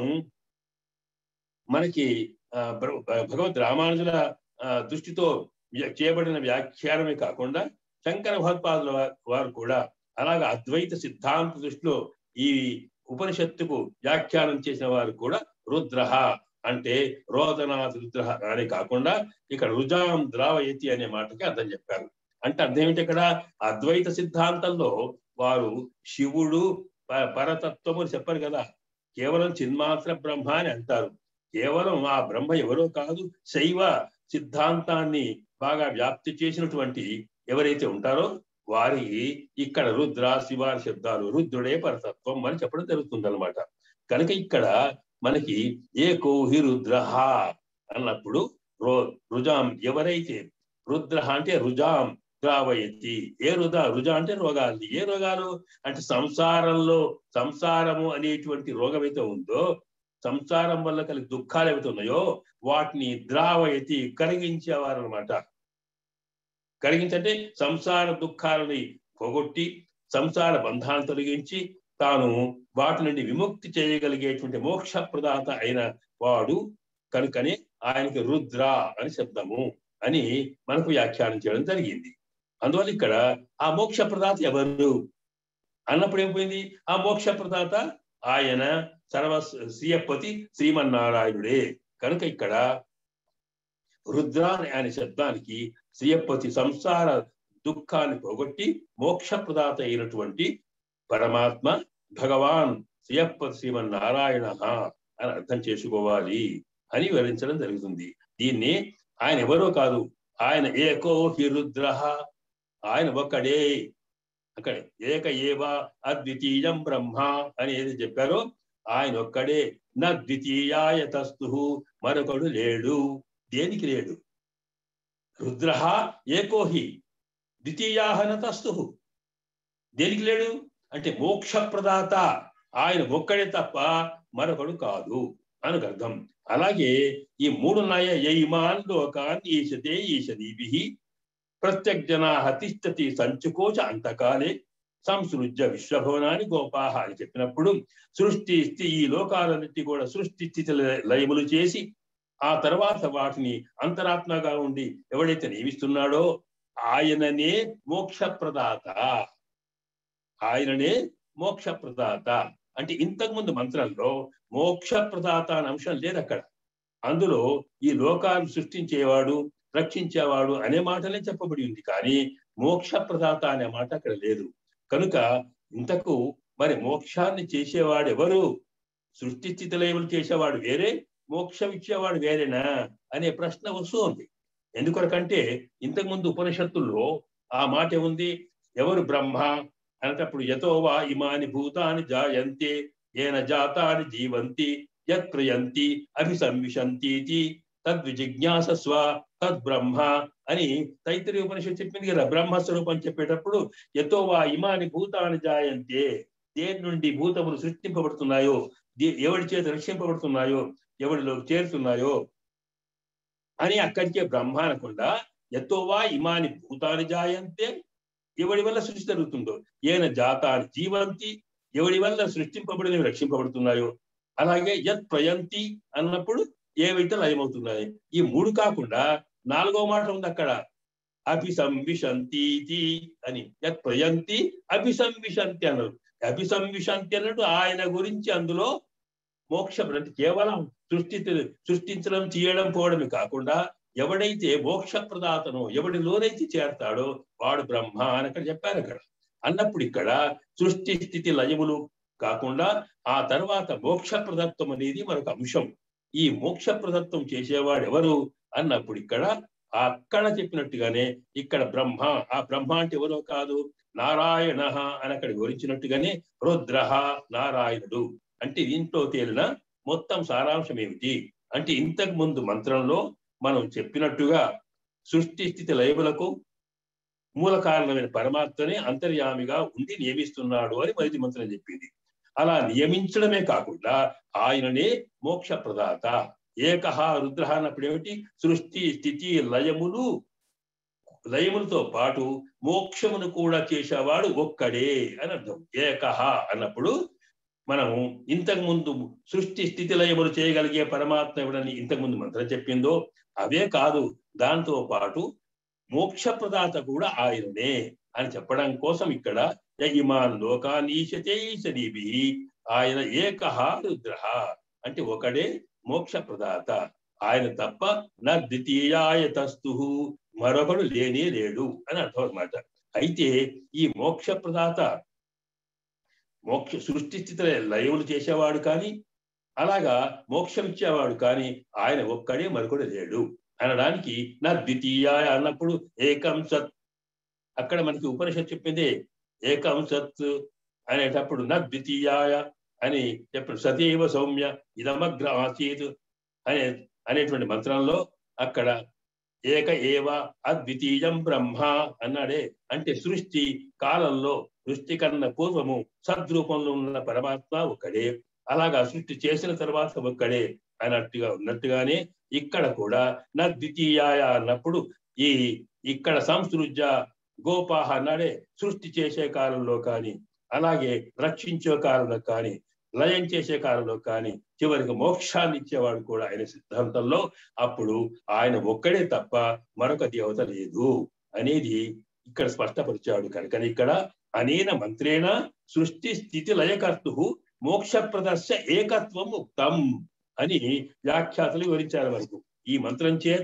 మనకి ఆ, భగ- భగవద్ రామానుజుల ఆ, దృష్టితో వ్య- చేయబడిన వ్యాఖ్యానమే కాకుండా శంకర భగవత్పాదుల వా- వారు కూడా అలాగా అద్వైత సిద్ధాంత దృష్టిలో ఈ ఉపనిషత్తుకు వ్యాఖ్యానం చేసిన వారు కూడా రుద్ర అంటే రోదనాథ్ రుద్ర అని కాకుండా ఇక్కడ రుజాం ద్రావయతి అనే మాటకి అర్థం చెప్పారు అంటే అర్థం ఏంటి ఇక్కడ అద్వైత సిద్ధాంతంలో వారు శివుడు ప- పరతత్వము అని చెప్పారు కదా కేవలం చిన్మాత్ర బ్రహ్మ అని అంటారు కేవలం ఆ బ్రహ్మ ఎవరో కాదు శైవ సిద్ధాంతాన్ని బాగా వ్యాప్తి చేసినటువంటి ఎవరైతే ఉంటారో వారి ఇక్కడ రుద్ర శివారి శబ్దాలు రుద్రుడే పరతత్వం అని చెప్పడం జరుగుతుంది అనమాట కనుక ఇక్కడ మనకి ఏకోహి రుద్ర అన్నప్పుడు రో రుజాం ఎవరైతే రుద్ర అంటే రుజాం ద్రావయతి ఏ రుద రుజ అంటే రోగాలు ఏ రోగాలు అంటే సంసారంలో సంసారము అనేటువంటి రోగం అయితే ఉందో సంసారం వల్ల కలిగి దుఃఖాలు ఏవైతే ఉన్నాయో వాటిని ద్రావయతి కరిగించేవారు అనమాట కరిగించంటే సంసార దుఃఖాలని పోగొట్టి సంసార బంధాలను తొలగించి తాను వాటి నుండి విముక్తి చేయగలిగేటువంటి మోక్ష ప్రదాత అయిన వాడు కనుకనే ఆయనకి రుద్ర అని శబ్దము అని మనకు వ్యాఖ్యానం చేయడం జరిగింది అందువల్ల ఇక్కడ ఆ మోక్ష ప్రదాత ఎవరు అన్నప్పుడు ఏమైపోయింది ఆ మోక్ష ప్రదాత ఆయన సర్వ శ్రీయపతి శ్రీమన్నారాయణుడే కనుక ఇక్కడ రుద్ర అనే ఆయన శబ్దానికి శ్రీయపతి సంసార దుఃఖాన్ని పోగొట్టి మోక్ష ప్రదాత అయినటువంటి పరమాత్మ భగవాన్ శ్రీయప్ప శ్రీమన్నారాయణ అని అర్థం చేసుకోవాలి అని వివరించడం జరుగుతుంది దీన్ని ఆయన ఎవరో కాదు ఆయన ఏకో హి రుద్ర ఆయన ఒక్కడే అక్కడ ఏక ఏవ అద్వితీయం బ్రహ్మ అని ఏది చెప్పారో ఆయన ఒక్కడే నా ద్వితీయాయ తస్తు మరొకడు లేడు దేనికి లేడు రుద్ర ఏకోహి ద్వితీయాహన తస్తు దేనికి లేడు అంటే మోక్ష ప్రదాత ఆయన ఒక్కడే తప్ప మరొకడు కాదు అని అర్థం అలాగే ఈ మూడు నయ యైమాన్ లోకాన్ ఈశతే ఈశదీభి ప్రత్యగ్జనా తిష్టతి సంచుకోచ అంతకాలే సంసృజ్య విశ్వభవనాన్ని గోపాహ అని చెప్పినప్పుడు సృష్టి స్థితి ఈ లోకాలన్నిటి కూడా సృష్టి స్థితి లయములు చేసి ఆ తర్వాత వాటిని అంతరాత్మగా ఉండి ఎవడైతే నియమిస్తున్నాడో ఆయననే మోక్ష ప్రదాత ఆయననే మోక్ష ప్రదాత అంటే ఇంతకు ముందు మంత్రంలో మోక్ష ప్రదాత అనే అంశం లేదు అక్కడ అందులో ఈ లోకాన్ని సృష్టించేవాడు రక్షించేవాడు అనే మాటలే చెప్పబడి ఉంది కానీ మోక్ష ప్రదాత అనే మాట అక్కడ లేదు కనుక ఇంతకు మరి మోక్షాన్ని చేసేవాడు ఎవరు సృష్టి స్థితిలయములు చేసేవాడు వేరే మోక్షం ఇచ్చేవాడు వేరేనా అనే ప్రశ్న వస్తుంది ఎందుకొరకంటే ఇంతకుముందు ఉపనిషత్తుల్లో ఆ మాట ఏముంది ఎవరు బ్రహ్మ అనేటప్పుడు యతోవా ఇమాని భూతాని జాయంతే ఏన జాతాని జీవంతి యత్ ప్రయంతి అభిసంవిశంతీతి తద్విజిజ్ఞాసస్వ తద్బ్రహ్మ అని తైతరి ఉపనిషత్తు చెప్పింది కదా బ్రహ్మస్వరూపం చెప్పేటప్పుడు యతోవా ఇమాని భూతాని జాయంతే దేని నుండి భూతములు సృష్టింపబడుతున్నాయో ఎవడి చేత రక్షింపబడుతున్నాయో ఎవడిలోకి చేరుతున్నాయో అని అక్కడికే బ్రహ్మ అనకుండా ఎత్తోవా ఇమాని భూతాన్ని జాయంతే ఎవడి వల్ల సృష్టి జరుగుతుందో ఏన జాతాన్ని జీవంతి ఎవడి వల్ల సృష్టింపబడినవి రక్షింపబడుతున్నాయో అలాగే యత్ ప్రయంతి అన్నప్పుడు ఏవైతే లయమవుతున్నాయి ఈ మూడు కాకుండా నాలుగో మాట ఉంది అక్కడ అభిసంవిశంతి అని యత్ ప్రయంతి అభిసంవిశంతి అన్నారు అభిసంవిశంతి అన్నట్టు ఆయన గురించి అందులో మోక్షం అంటే కేవలం సృష్టి సృష్టించడం చేయడం పోవడమే కాకుండా ఎవడైతే మోక్ష ప్రదాతనో ఎవడిలోనైతే చేరతాడో వాడు బ్రహ్మ అని అక్కడ చెప్పారు అక్కడ అన్నప్పుడు ఇక్కడ సృష్టి స్థితి లయములు కాకుండా ఆ తర్వాత మోక్ష ప్రదత్వం అనేది మరొక అంశం ఈ మోక్ష ప్రదత్వం చేసేవాడు ఎవరు అన్నప్పుడు ఇక్కడ అక్కడ చెప్పినట్టుగానే ఇక్కడ బ్రహ్మ ఆ బ్రహ్మ అంటే ఎవరో కాదు నారాయణ అని అక్కడ వివరించినట్టుగానే రుద్ర నారాయణుడు అంటే దీంట్లో తేలిన మొత్తం సారాంశం ఏమిటి అంటే ఇంతకు ముందు మంత్రంలో మనం చెప్పినట్టుగా సృష్టి స్థితి లయములకు మూల కారణమైన పరమాత్మనే అంతర్యామిగా ఉండి నియమిస్తున్నాడు అని మొదటి మంత్రం చెప్పింది అలా నియమించడమే కాకుండా ఆయననే మోక్ష ప్రదాత ఏకహ రుద్ర అన్నప్పుడు ఏమిటి సృష్టి స్థితి లయములు లయములతో పాటు మోక్షమును కూడా చేసేవాడు ఒక్కడే అని అర్థం ఏకహ అన్నప్పుడు మనము ఇంతకు ముందు సృష్టి స్థితి లయములు చేయగలిగే పరమాత్మ ఎవడని ఇంతకు ముందు మంత్రం చెప్పిందో అవే కాదు దాంతో పాటు మోక్ష ప్రదాత కూడా ఆయననే అని చెప్పడం కోసం ఇక్కడ ఇమాన్ లోకానీశతే ఈశనీభి ఆయన ఏకహ రుద్ర అంటే ఒకడే మోక్ష ప్రదాత ఆయన తప్ప నా ద్వితీయాయ తస్తు మరొకడు లేనే లేడు అని అర్థం అనమాట అయితే ఈ మోక్ష ప్రదాత మోక్ష సృష్టి స్థితి లయములు చేసేవాడు కానీ అలాగా మోక్షం ఇచ్చేవాడు కానీ ఆయన ఒక్కడే మరొకడు లేడు అనడానికి నా ద్వితీయాయ అన్నప్పుడు ఏకం సత్ అక్కడ మనకి ఉపనిషత్ చెప్పింది ఏకం సత్ అనేటప్పుడు నా ద్వితీయాయ అని చెప్పిన సతీవ సౌమ్య ఇదమగ్ర ఆసీత్ అనే అనేటువంటి మంత్రంలో అక్కడ ఏక ఏవ అద్వితీయం బ్రహ్మ అన్నాడే అంటే సృష్టి కాలంలో సృష్టి కన్నా పూర్వము సద్రూపంలో ఉన్న పరమాత్మ ఒక్కడే అలాగా సృష్టి చేసిన తర్వాత ఒక్కడే అన్నట్టుగా ఉన్నట్టుగానే ఇక్కడ కూడా నా ద్వితీయాయ అన్నప్పుడు ఈ ఇక్కడ సంసృజ్య గోపాహ అన్నాడే సృష్టి చేసే కాలంలో కానీ అలాగే రక్షించే కాలంలో కానీ లయం చేసే కాలంలో కానీ చివరికి మోక్షాన్ని ఇచ్చేవాడు కూడా ఆయన సిద్ధాంతంలో అప్పుడు ఆయన ఒక్కడే తప్ప మరొక దేవత లేదు అనేది ఇక్కడ స్పష్టపరిచాడు కనుక ఇక్కడ అనేన మంత్రేణ సృష్టి స్థితి లయకర్తు మోక్ష ప్రదర్శ ఏకత్వం ఉక్తం అని వ్యాఖ్యాతలు వివరించారు వరకు ఈ మంత్రం చేత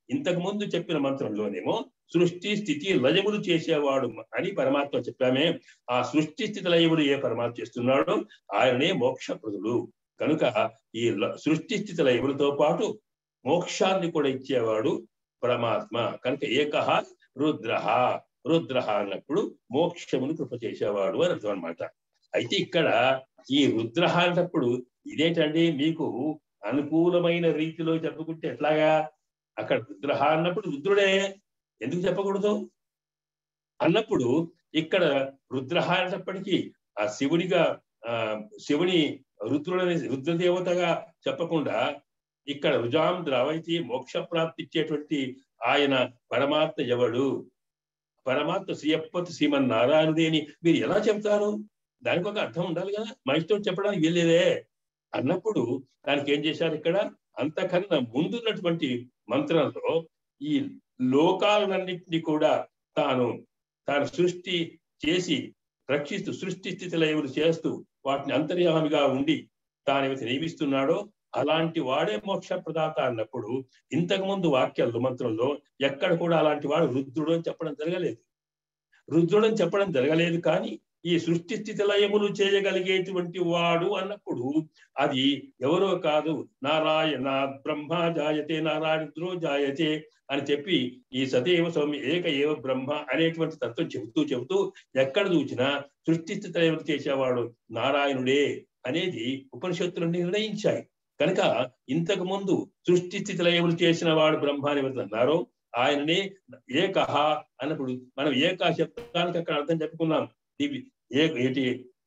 ఇంతకు ముందు చెప్పిన మంత్రంలోనేమో సృష్టి స్థితి లయములు చేసేవాడు అని పరమాత్మ చెప్పామే ఆ సృష్టి స్థితి లయములు ఏ పరమాత్మ చేస్తున్నాడో ఆయననే మోక్షప్రదుడు కనుక ఈ సృష్టి స్థితి లయములతో పాటు మోక్షాన్ని కూడా ఇచ్చేవాడు పరమాత్మ కనుక ఏకహ రుద్ర రుద్ర అన్నప్పుడు మోక్షమును కృప చేసేవాడు అని అర్థం అనమాట అయితే ఇక్కడ ఈ రుద్ర అన్నప్పుడు ఇదేంటండి మీకు అనుకూలమైన రీతిలో చెప్పుకుంటే ఎట్లాగా అక్కడ రుద్ర అన్నప్పుడు రుద్రుడే ఎందుకు చెప్పకూడదు అన్నప్పుడు ఇక్కడ రుద్ర అనేటప్పటికీ ఆ శివునిగా ఆ శివుని రుద్రుడనే రుద్రదేవతగా చెప్పకుండా ఇక్కడ రుజాం ద్రావైతి మోక్ష ప్రాప్తి ఇచ్చేటువంటి ఆయన పరమాత్మ ఎవడు పరమాత్మ శ్రీయప్పతి శ్రీమన్నారాయణుడే అని మీరు ఎలా చెప్తారు దానికి ఒక అర్థం ఉండాలి కదా మా ఇష్టం చెప్పడానికి వీల్లేదే అన్నప్పుడు దానికి ఏం చేశారు ఇక్కడ అంతకన్నా ముందున్నటువంటి మంత్రంలో ఈ లోకాలన్నింటినీ కూడా తాను తాను సృష్టి చేసి రక్షిస్తూ సృష్టి స్థితి లయములు చేస్తూ వాటిని అంతర్యామిగా ఉండి తానేమైతే నియమిస్తున్నాడో అలాంటి వాడే మోక్ష ప్రదాత అన్నప్పుడు ఇంతకు ముందు వాక్యాలు మంత్రంలో ఎక్కడ కూడా అలాంటి వాడు రుద్రుడు అని చెప్పడం జరగలేదు రుద్రుడు అని చెప్పడం జరగలేదు కానీ ఈ సృష్టి స్థితి లయములు చేయగలిగేటువంటి వాడు అన్నప్పుడు అది ఎవరో కాదు నారాయణ బ్రహ్మ జాయతే నారాయణుద్రో జాయతే అని చెప్పి ఈ సదేవ స్వామి ఏక ఏవ బ్రహ్మ అనేటువంటి తత్వం చెబుతూ చెబుతూ ఎక్కడ చూసినా సృష్టి స్థితి లయములు చేసేవాడు నారాయణుడే అనేది ఉపనిషత్తులు నిర్ణయించాయి కనుక ఇంతకు ముందు సృష్టి స్థితి లయములు చేసిన వాడు బ్రహ్మ అని ఎవరు అన్నారో ఆయననే ఏకహ అన్నప్పుడు మనం ఏక శబ్దానికి అక్కడ అర్థం చెప్పుకున్నాం దివ్య ఏ ఏంటి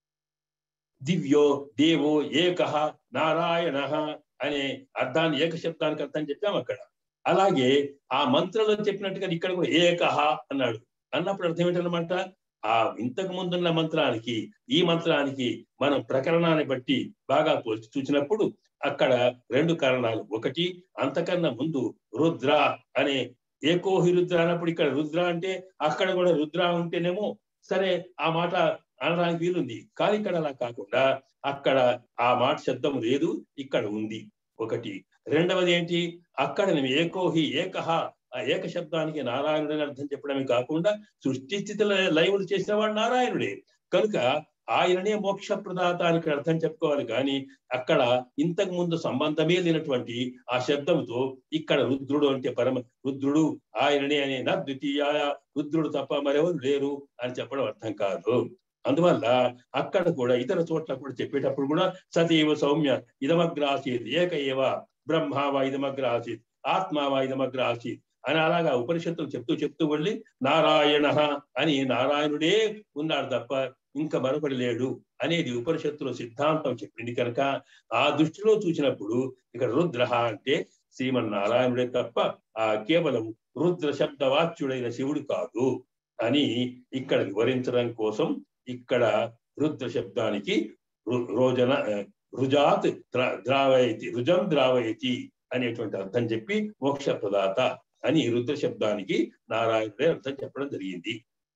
దివ్యో దేవో ఏకహ నారాయణ అనే అర్థాన్ని ఏక శబ్దానికి అర్థం చెప్పాం అక్కడ అలాగే ఆ మంత్రంలో చెప్పినట్టుగా ఇక్కడ కూడా ఏకహ అన్నాడు అన్నప్పుడు అర్థం ఏంటన్నమాట ఆ ఇంతకు ముందున్న మంత్రానికి ఈ మంత్రానికి మనం ప్రకరణాన్ని బట్టి బాగా పోల్చి చూసినప్పుడు అక్కడ రెండు కారణాలు ఒకటి అంతకన్నా ముందు రుద్ర అనే ఏకోహి రుద్ర అన్నప్పుడు ఇక్కడ రుద్ర అంటే అక్కడ కూడా రుద్ర ఉంటేనేమో సరే ఆ మాట అనడానికి వీలుంది కానీ ఇక్కడ అలా కాకుండా అక్కడ ఆ మాట శబ్దం లేదు ఇక్కడ ఉంది ఒకటి రెండవది ఏంటి అక్కడ నేను ఏకోహి ఏకహ ఆ ఏక శబ్దానికి నారాయణుడని అర్థం చెప్పడమే కాకుండా సృష్టి స్థితిలో లైవులు చేసినవాడు నారాయణుడే కనుక ఆయననే మోక్ష ప్రదాతానికి అర్థం చెప్పుకోవాలి కానీ అక్కడ ఇంతకు ముందు సంబంధమే లేనటువంటి ఆ శబ్దంతో ఇక్కడ రుద్రుడు అంటే పరమ రుద్రుడు ఆయననే అనే నా ద్వితీయ రుద్రుడు తప్ప మరెవరు లేరు అని చెప్పడం అర్థం కాదు అందువల్ల అక్కడ కూడా ఇతర చోట్ల కూడా చెప్పేటప్పుడు కూడా సతీవ సౌమ్య ఇదమగ్ర ఆసీత్ ఏక ఏవ బ్రహ్మావా ఇదమగ్ర ఆసీత్ ఆత్మావా ఇదమగ్ర ఆసీత్ అని అలాగా ఉపనిషత్తులు చెప్తూ చెప్తూ వెళ్ళి నారాయణ అని నారాయణుడే ఉన్నాడు తప్ప ఇంకా మరొకటి లేడు అనేది ఉపనిషత్తులో సిద్ధాంతం చెప్పింది కనుక ఆ దృష్టిలో చూసినప్పుడు ఇక్కడ రుద్ర అంటే శ్రీమన్నారాయణుడే తప్ప ఆ కేవలం రుద్ర శబ్దవాచ్యుడైన శివుడు కాదు అని ఇక్కడ వివరించడం కోసం ఇక్కడ రుద్ర శబ్దానికి రోజన రుజాత్ ద్రావయతి రుజం ద్రావయతి అనేటువంటి అర్థం చెప్పి మోక్ష ప్రదాత అని రుద్ర శబ్దానికి నారాయణుడే అర్థం చెప్పడం జరిగింది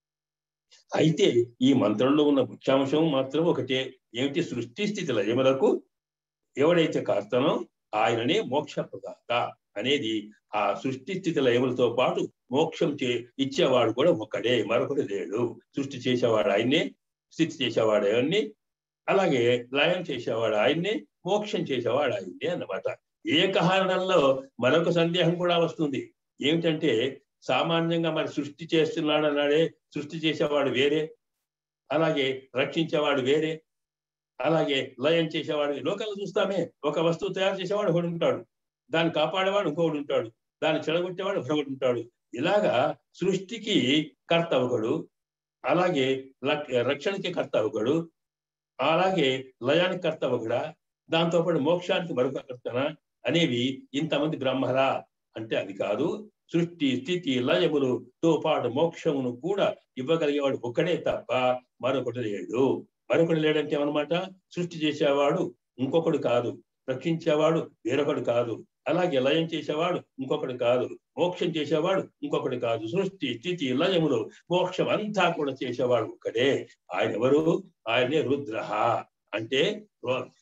అయితే ఈ మంత్రంలో ఉన్న ముఖ్యాంశం మాత్రం ఒకటే ఏమిటి సృష్టి స్థితి లయములకు ఎవడైతే కాస్తానో ఆయననే మోక్ష ప్రదాత అనేది ఆ సృష్టి స్థితి లయములతో పాటు మోక్షం చే ఇచ్చేవాడు కూడా ఒకడే మరొకటి లేడు సృష్టి చేసేవాడు ఆయన్నే స్థితి చేసేవాడు ఆయన్ని అలాగే లయం చేసేవాడు ఆయన్నే మోక్షం చేసేవాడు ఆయన్నే అన్నమాట ఏ కారణంలో మరొక సందేహం కూడా వస్తుంది ఏమిటంటే సామాన్యంగా మరి సృష్టి చేస్తున్నాడు అన్నాడే సృష్టి చేసేవాడు వేరే అలాగే రక్షించేవాడు వేరే అలాగే లయం చేసేవాడు లోకల్లో చూస్తామే ఒక వస్తువు తయారు చేసేవాడు ఒకడు ఉంటాడు దాన్ని కాపాడేవాడు ఇంకొకడు ఉంటాడు దాన్ని చెడగొట్టేవాడు ఒకడు ఉంటాడు ఇలాగా సృష్టికి కర్త ఒకడు అలాగే రక్షణకి కర్త ఒకడు అలాగే లయానికి కర్త ఒకడా దాంతోపాటు మోక్షానికి మరొక కర్తన అనేవి ఇంతమంది బ్రహ్మరా అంటే అది కాదు సృష్టి స్థితి లయములుతో పాటు మోక్షమును కూడా ఇవ్వగలిగేవాడు ఒకడే తప్ప మరొకటి లేడు మరొకటి లేడంటే ఏమన్నమాట సృష్టి చేసేవాడు ఇంకొకడు కాదు రక్షించేవాడు వేరొకడు కాదు అలాగే లయం చేసేవాడు ఇంకొకటి కాదు మోక్షం చేసేవాడు ఇంకొకటి కాదు సృష్టి స్థితి లయములు మోక్షం అంతా కూడా చేసేవాడు ఒక్కడే ఆయన ఎవరు ఆయనే రుద్ర అంటే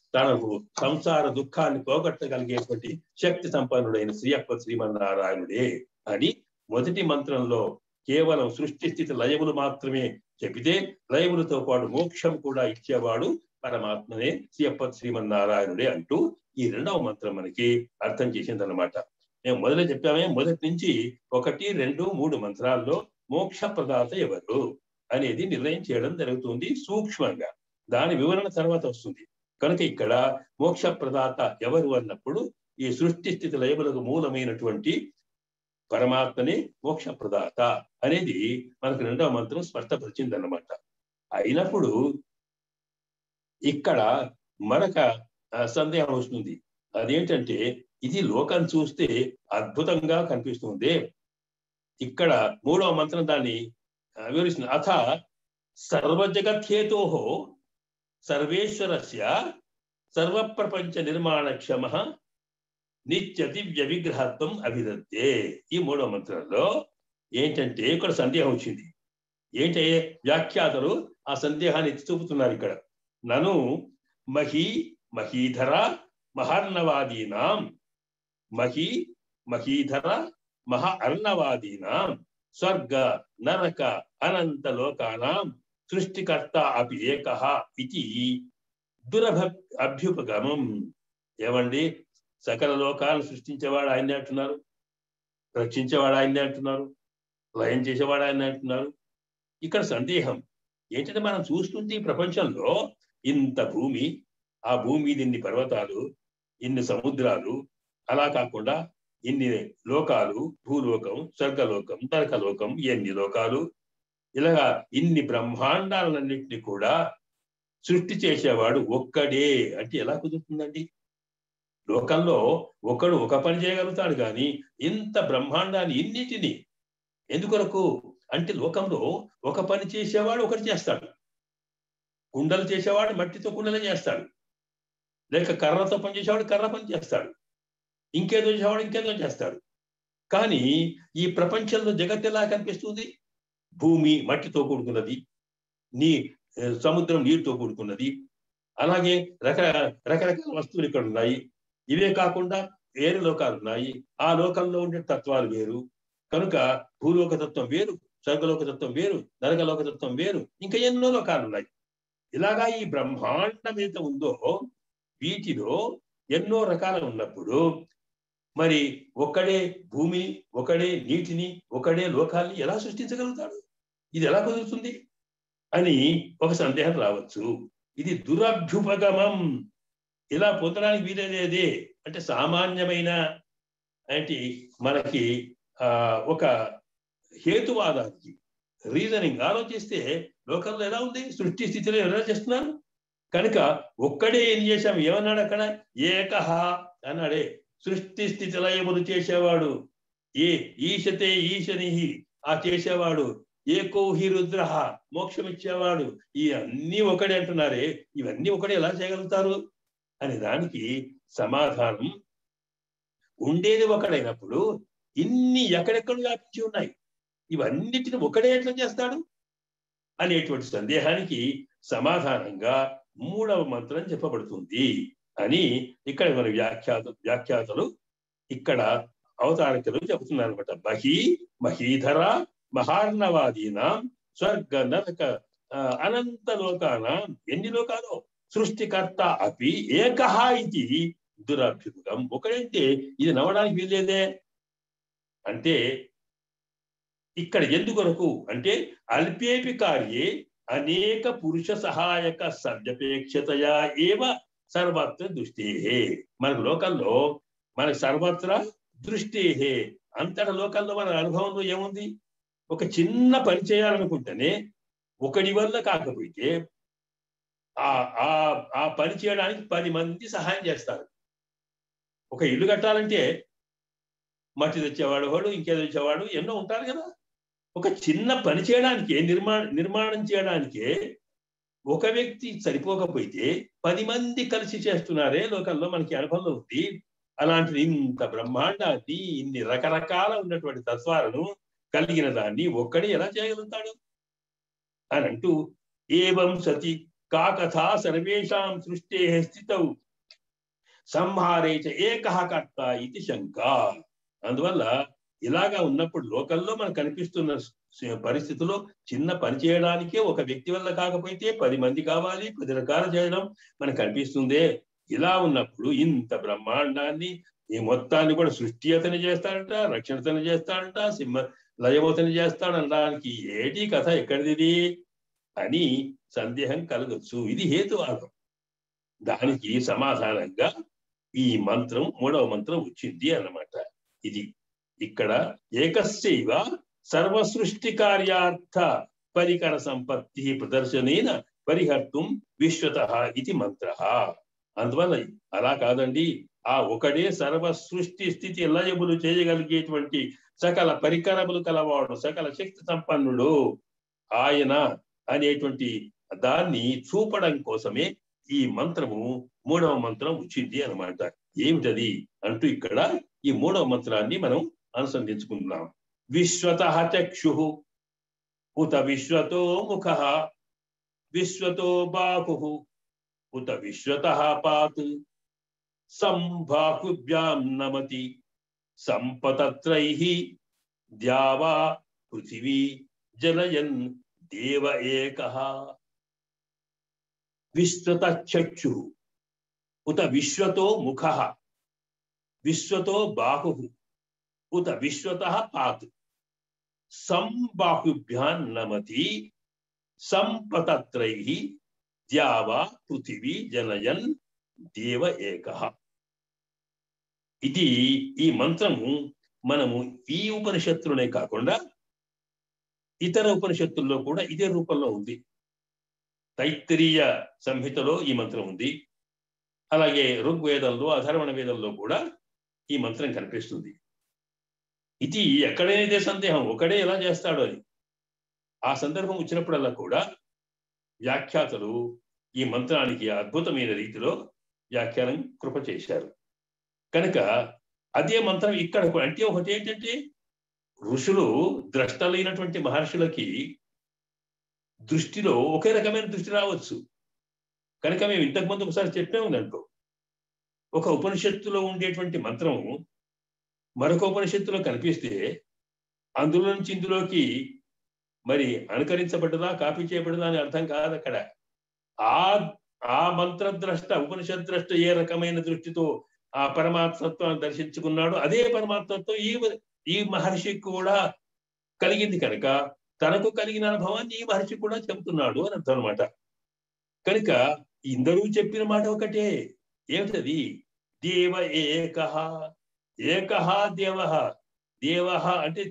తనకు సంసార దుఃఖాన్ని పోగొట్టగలిగేటువంటి శక్తి సంపన్నుడైన శ్రీయప్ప శ్రీమన్నారాయణుడే అని మొదటి మంత్రంలో కేవలం సృష్టి స్థితి లయములు మాత్రమే చెబితే లయములతో పాటు మోక్షం కూడా ఇచ్చేవాడు పరమాత్మనే శ్రీయప్ప శ్రీమన్నారాయణుడే అంటూ ఈ రెండవ మంత్రం మనకి అర్థం చేసింది అనమాట మేము మొదలు చెప్పామే మొదటి నుంచి ఒకటి రెండు మూడు మంత్రాల్లో మోక్ష ప్రదాత ఎవరు అనేది నిర్ణయం చేయడం జరుగుతుంది సూక్ష్మంగా దాని వివరణ తర్వాత వస్తుంది కనుక ఇక్కడ మోక్ష ప్రదాత ఎవరు అన్నప్పుడు ఈ సృష్టి స్థితి లయములకు మూలమైనటువంటి పరమాత్మనే మోక్ష ప్రదాత అనేది మనకు రెండవ మంత్రం స్పష్టపరిచింది అన్నమాట అయినప్పుడు ఇక్కడ మరొక సందేహం వస్తుంది అదేంటంటే ఇది లోకం చూస్తే అద్భుతంగా కనిపిస్తుంది ఇక్కడ మూడవ మంత్రం దాన్ని వివరిస్తుంది అథ సర్వజగత్యేతో సర్వేశ్వరస్య సర్వప్రపంచ నిర్మాణ క్షమ నిత్య దివ్య విగ్రహత్వం అభిదత్తే ఈ మూడవ మంత్రంలో ఏంటంటే ఇక్కడ సందేహం వచ్చింది ఏంటే వ్యాఖ్యాతలు ఆ సందేహాన్ని చూపుతున్నారు ఇక్కడ నను మహి మహీధర మహార్ణవాదీనాం మహి మహీధర మహా అర్ణవాదీనాం స్వర్గ నరక అనంత లోకానాం సృష్టికర్త అపి ఏక ఇది దురభ అభ్యుపగమం ఏమండి సకల లోకాలను సృష్టించేవాడు ఆయన్ని అంటున్నారు రక్షించేవాడు ఆయన్ని అంటున్నారు లయం చేసేవాడు ఆయన్ని అంటున్నారు ఇక్కడ సందేహం ఏంటంటే మనం చూస్తుంటే ఈ ప్రపంచంలో ఇంత భూమి ఆ భూమి మీద ఇన్ని పర్వతాలు ఇన్ని సముద్రాలు అలా కాకుండా ఇన్ని లోకాలు భూలోకం స్వర్గలోకం నరకలోకం ఎన్ని లోకాలు ఇలాగా ఇన్ని బ్రహ్మాండాలన్నింటినీ కూడా సృష్టి చేసేవాడు ఒక్కడే అంటే ఎలా కుదురుతుందండి లోకంలో ఒకడు ఒక పని చేయగలుగుతాడు కానీ ఇంత బ్రహ్మాండాన్ని ఇన్నిటిని ఎందుకొరకు అంటే లోకంలో ఒక పని చేసేవాడు ఒకటి చేస్తాడు కుండలు చేసేవాడు మట్టితో కుండలు చేస్తాడు లేక కర్రతో పని చేసేవాడు కర్ర పని చేస్తాడు ఇంకేదో చేసేవాడు ఇంకేదో చేస్తాడు కానీ ఈ ప్రపంచంలో జగత్ ఎలా కనిపిస్తుంది భూమి మట్టితో కూడుకున్నది నీ సముద్రం నీరుతో కూడుకున్నది అలాగే రక రకరకాల వస్తువులు ఇక్కడ ఉన్నాయి ఇవే కాకుండా వేరే లోకాలు ఉన్నాయి ఆ లోకంలో ఉండే తత్వాలు వేరు కనుక భూలోక తత్వం వేరు స్వర్గలోక తత్వం వేరు నరకలోక తత్వం వేరు ఇంకా ఎన్నో లోకాలు ఉన్నాయి ఇలాగా ఈ బ్రహ్మాండం ఏదైతే ఉందో వీటిలో ఎన్నో రకాలు ఉన్నప్పుడు మరి ఒక్కడే భూమి ఒకడే నీటిని ఒకడే లోకాల్ని ఎలా సృష్టించగలుగుతాడు ఇది ఎలా కుదురుతుంది అని ఒక సందేహం రావచ్చు ఇది దురభ్యుపగమం ఇలా పొందడానికి వీలనేదే అంటే సామాన్యమైన అంటే మనకి ఆ ఒక హేతువాదానికి రీజనింగ్ ఆలోచిస్తే లోకంలో ఎలా ఉంది సృష్టి స్థితిలో ఎలా చేస్తున్నారు కనుక ఒక్కడే ఏం చేశాం ఏమన్నాడు అక్కడ ఏకహ అన్నాడే సృష్టి స్థితి లయములు చేసేవాడు ఏ ఈశతే ఈశని ఆ చేసేవాడు ఏకోహి రుద్ర మోక్షం ఇచ్చేవాడు ఈ అన్ని ఒకడే అంటున్నారే ఇవన్నీ ఒకడే ఎలా చేయగలుగుతారు అనే దానికి సమాధానం ఉండేది ఒకడైనప్పుడు ఇన్ని ఎక్కడెక్కడ వ్యాపించి ఉన్నాయి ఇవన్నిటిని ఒకడే ఎట్లా చేస్తాడు అనేటువంటి సందేహానికి సమాధానంగా మూడవ మంత్రం చెప్పబడుతుంది అని ఇక్కడ మన వ్యాఖ్యాత వ్యాఖ్యాతలు ఇక్కడ అవతారికలు చెబుతున్నారు అనమాట మహీ మహీధర మహార్ణవాదీనాం స్వర్గ నరక అనంత లోకానాం ఎన్ని లోకాలు సృష్టికర్త అపి ఏకహ ఇది దురభ్యుగం ఒకడంటే ఇది నవ్వడానికి వీల్లేదే అంటే ఇక్కడ ఎందుకొరకు అంటే అల్పేపి కార్యే అనేక పురుష సహాయక సవ్యపేక్షతయా ఏవ సర్వత్ర దృష్టి మనకు లోకంలో మనకు సర్వత్ర దృష్టి అంతట లోకంలో మన అనుభవంలో ఏముంది ఒక చిన్న పని చేయాలనుకుంటేనే ఒకటి వల్ల కాకపోతే ఆ ఆ పని చేయడానికి పది మంది సహాయం చేస్తారు ఒక ఇల్లు కట్టాలంటే మట్టి తెచ్చేవాడు వాడు ఇంకేదో తెచ్చేవాడు ఎన్నో ఉంటారు కదా ఒక చిన్న పని చేయడానికి నిర్మాణ నిర్మాణం చేయడానికే ఒక వ్యక్తి సరిపోకపోతే పది మంది కలిసి చేస్తున్నారే లోకంలో మనకి అనుభవం ఉంది అలాంటిది ఇంత బ్రహ్మాండాన్ని ఇన్ని రకరకాల ఉన్నటువంటి తత్వాలను కలిగిన దాన్ని ఒక్కడే ఎలా చేయగలుగుతాడు అని అంటూ ఏవం సతి కా కథా సర్వేషాం సృష్టే స్థితౌ సంహారే చ ఏకః కర్త ఇది శంక అందువల్ల ఇలాగా ఉన్నప్పుడు లోకల్లో మనకు కనిపిస్తున్న స- పరిస్థితిలో చిన్న పని చేయడానికే ఒక వ్యక్తి వల్ల కాకపోతే పది మంది కావాలి పది రకాలు చేయడం మనకు కనిపిస్తుందే ఇలా ఉన్నప్పుడు ఇంత బ్రహ్మాండాన్ని ఈ మొత్తాన్ని కూడా సృష్టి అతని చేస్తాడంట రక్షణ అతని చేస్తాడంట సింహ లయమతని చేస్తాడనడానికి ఏటి కథ ఎక్కడిది అని సందేహం కలగచ్చు ఇది హేతువాదం దానికి సమాధానంగా ఈ మంత్రం మూడవ మంత్రం వచ్చింది అన్నమాట ఇది ఇక్కడ ఏకస్యైవ సర్వసృష్టి కార్యార్థ పరికర సంపత్తి ప్రదర్శనేన పరిహర్తుం విశ్వత ఇది మంత్ర అందువల్ల అలా కాదండి ఆ ఒకడే సర్వ సృష్టి స్థితి లయములు చేయగలిగేటువంటి సకల పరికరములు కలవాడు సకల శక్తి సంపన్నుడు ఆయన అనేటువంటి దాన్ని చూపడం కోసమే ఈ మంత్రము మూడవ మంత్రం వచ్చింది అన్నమాట ఏమిటది అంటూ ఇక్కడ ఈ మూడవ మంత్రాన్ని మనం అనుసంధించుకుంటున్నాం విశ్వత చక్షు ఉత విశ్వతో ముఖ విశ్వతో బాహు ఉత విశ్వత పాత్ సంబాహుభ్యాం నమతి సంపతత్రై ద్యావా పృథివీ జనయన్ దేవ ఏక విశ్వత చక్షు ఉత విశ్వతో ముఖ విశ్వతో బాహు ఉత విశ్వత పాత్ సంబాహుభ్యాన్ నమతి సంపతత్రై ద్యావా పృథివీ జనయన్ దేవ ఏక ఇది ఈ మంత్రము మనము ఈ ఉపనిషత్తులనే కాకుండా ఇతర ఉపనిషత్తుల్లో కూడా ఇదే రూపంలో ఉంది తైత్తరీయ సంహితలో ఈ మంత్రం ఉంది అలాగే ఋగ్వేదంలో అధర్వణ వేదంలో కూడా ఈ మంత్రం కనిపిస్తుంది ఇది ఎక్కడైనా ఇదే సందేహం ఒకడే ఎలా చేస్తాడో అని ఆ సందర్భం వచ్చినప్పుడల్లా కూడా వ్యాఖ్యాతలు ఈ మంత్రానికి అద్భుతమైన రీతిలో వ్యాఖ్యానం కృప చేశారు కనుక అదే మంత్రం ఇక్కడ కూడా అంటే ఒకటి ఏంటంటే ఋషులు ద్రష్టలైనటువంటి మహర్షులకి దృష్టిలో ఒకే రకమైన దృష్టి రావచ్చు కనుక మేము ఇంతకుముందు ఒకసారి చెప్పే ఉందంటూ ఒక ఉపనిషత్తులో ఉండేటువంటి మంత్రం మరొక ఉపనిషత్తులో కనిపిస్తే అందులో నుంచి ఇందులోకి మరి అనుకరించబడ్డదా కాపీ చేయబడ్డదా అని అర్థం కాదు అక్కడ ఆ ఆ మంత్రద్రష్ట ఉపనిషత్ ద్రష్ట ఏ రకమైన దృష్టితో ఆ పరమాత్మత్వాన్ని దర్శించుకున్నాడు అదే పరమాత్మత్వం ఈ ఈ మహర్షికి కూడా కలిగింది కనుక తనకు కలిగిన అనుభవాన్ని ఈ మహర్షి కూడా చెబుతున్నాడు అని అర్థం అనమాట కనుక ఇందరూ చెప్పిన మాట ఒకటే ఏమిటది దేవ ఏకహ ఏకహ దేవ దేవ అంటే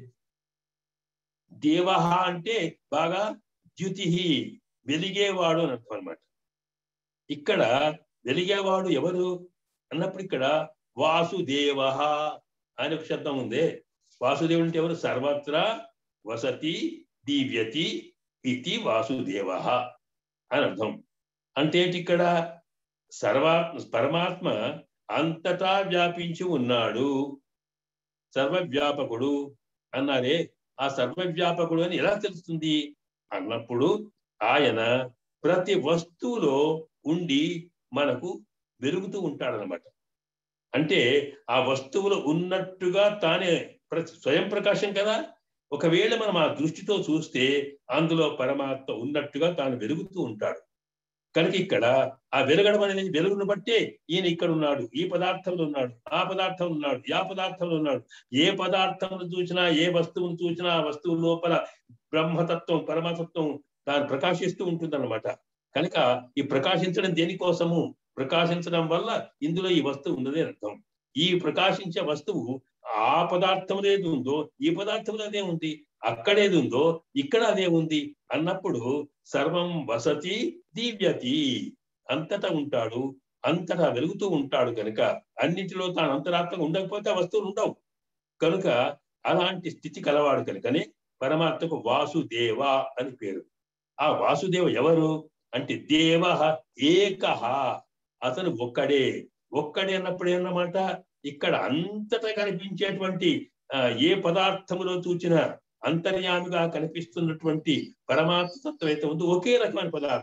దేవ అంటే బాగా ద్యుతి వెలిగేవాడు అని అర్థం అనమాట ఇక్కడ వెలిగేవాడు ఎవరు అన్నప్పుడు ఇక్కడ వాసుదేవ అనే ఒక శబ్దం ఉంది వాసుదేవుడు అంటే ఎవరు సర్వత్రా వసతి దివ్యతి ఇది వాసుదేవ అని అర్థం అంటే ఏంటి ఇక్కడ సర్వాత్మ పరమాత్మ అంతటా వ్యాపించి ఉన్నాడు సర్వవ్యాపకుడు అన్నారే ఆ సర్వవ్యాపకుడు అని ఎలా తెలుస్తుంది అన్నప్పుడు ఆయన ప్రతి వస్తువులో ఉండి మనకు వెలుగుతూ ఉంటాడనమాట అంటే ఆ వస్తువులో ఉన్నట్టుగా తానే ప్రతి స్వయం ప్రకాశం కదా ఒకవేళ మనం ఆ దృష్టితో చూస్తే అందులో పరమాత్మ ఉన్నట్టుగా తాను వెలుగుతూ ఉంటాడు కనుక ఇక్కడ ఆ వెలగడం అనేది వెలుగును బట్టే ఈయన ఇక్కడ ఉన్నాడు ఈ పదార్థంలో ఉన్నాడు ఆ పదార్థంలో ఉన్నాడు ఆ పదార్థంలో ఉన్నాడు ఏ పదార్థమును చూసినా ఏ వస్తువును చూసినా ఆ వస్తువు లోపల బ్రహ్మతత్వం పరమతత్వం తాను ప్రకాశిస్తూ ఉంటుందన్నమాట కనుక ఈ ప్రకాశించడం దేనికోసము ప్రకాశించడం వల్ల ఇందులో ఈ వస్తువు ఉన్నదే అర్థం ఈ ప్రకాశించే వస్తువు ఆ పదార్థం ఏది ఉందో ఈ పదార్థంలో అదే ఉంది అక్కడేది ఉందో ఇక్కడ అదే ఉంది అన్నప్పుడు సర్వం వసతి దివ్యతి అంతటా ఉంటాడు అంతటా వెలుగుతూ ఉంటాడు కనుక అన్నింటిలో తాను అంతరాత్మగా ఉండకపోతే ఆ వస్తువులు ఉండవు కనుక అలాంటి స్థితి కలవాడు కనుకనే పరమాత్మకు వాసుదేవ అని పేరు ఆ వాసుదేవ ఎవరు అంటే దేవ ఏకహ అతను ఒక్కడే ఒక్కడే అన్నప్పుడు ఏమన్నమాట ఇక్కడ అంతటా కనిపించేటువంటి ఏ పదార్థములో చూచినా అంతర్యామిగా కనిపిస్తున్నటువంటి పరమాత్మ తత్వం అయితే ఉందో ఒకే రకమైన పదార్థం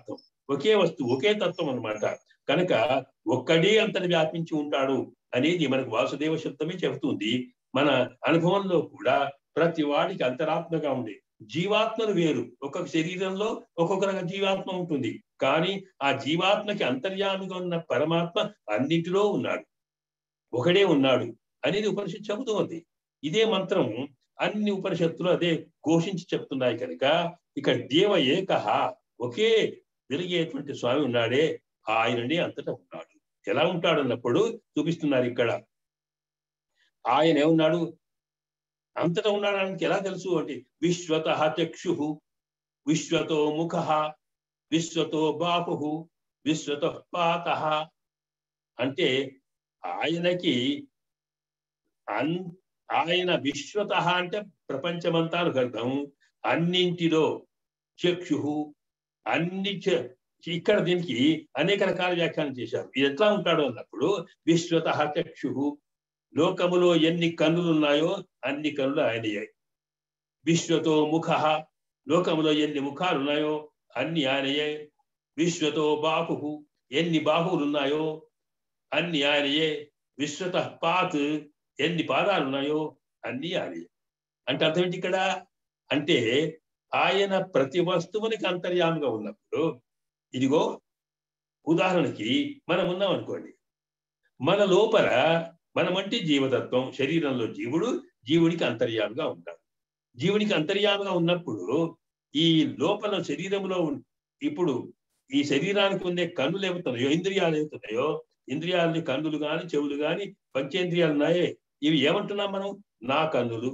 ఒకే వస్తువు ఒకే తత్వం అన్నమాట కనుక ఒక్కడే అంతటి వ్యాపించి ఉంటాడు అనేది మనకు వాసుదేవ శబ్దమే చెబుతుంది మన అనుభవంలో కూడా ప్రతి వాడికి అంతరాత్మగా ఉండే జీవాత్మలు వేరు ఒక్కొక్క శరీరంలో ఒక్కొక్క రకం జీవాత్మ ఉంటుంది కానీ ఆ జీవాత్మకి అంతర్యామిగా ఉన్న పరమాత్మ అన్నింటిలో ఉన్నాడు ఒకడే ఉన్నాడు అనేది ఉపనిషత్తు చెబుతూ ఉంది ఇదే మంత్రం అన్ని ఉపనిషత్తులు అదే ఘోషించి చెప్తున్నాయి కనుక ఇక్కడ దేవ ఏకహ ఒకే వెలిగేటువంటి స్వామి ఉన్నాడే ఆయననే అంతటా ఉన్నాడు ఎలా ఉంటాడు అన్నప్పుడు చూపిస్తున్నారు ఇక్కడ ఆయన ఏమన్నాడు అంతటా ఉన్నాడానికి ఎలా తెలుసు అంటే విశ్వత చక్షు విశ్వతో ముఖ విశ్వతో బాహు విశ్వత పాత అంటే ఆయనకి అన్ ఆయన విశ్వత అంటే ప్రపంచమంతా అర్థం అన్నింటిలో చక్షు అన్ని ఇక్కడ దీనికి అనేక రకాల వ్యాఖ్యానం చేశారు ఇది ఎట్లా ఉంటాడు అన్నప్పుడు విశ్వత చక్షు లోకములో ఎన్ని కన్నులు ఉన్నాయో అన్ని కన్నులు ఆయనయ్యాయి విశ్వతో ముఖ లోకములో ఎన్ని ముఖాలు ఉన్నాయో అన్ని ఆయనయే విశ్వతో బాహు ఎన్ని బాహువులు ఉన్నాయో అన్ని ఆయనయే విశ్వత పాత్ ఎన్ని పాదాలు ఉన్నాయో అన్ని ఆయనయే అంటే అర్థం ఏంటి ఇక్కడ అంటే ఆయన ప్రతి వస్తువునికి అంతర్యామిగా ఉన్నప్పుడు ఇదిగో ఉదాహరణకి మనం ఉన్నాం అనుకోండి మన లోపల మనమంటే జీవతత్వం శరీరంలో జీవుడు జీవుడికి అంతర్యామిగా ఉంటాడు జీవునికి అంతర్యామిగా ఉన్నప్పుడు ఈ లోపల శరీరంలో ఇప్పుడు ఈ శరీరానికి ఉండే కన్నులు ఏమవుతున్నాయో ఇంద్రియాలు ఏమవుతున్నాయో ఇంద్రియాలని కన్నులు గాని చెవులు గాని పంచేంద్రియాలు ఉన్నాయే ఇవి ఏమంటున్నాం మనం నా కన్నులు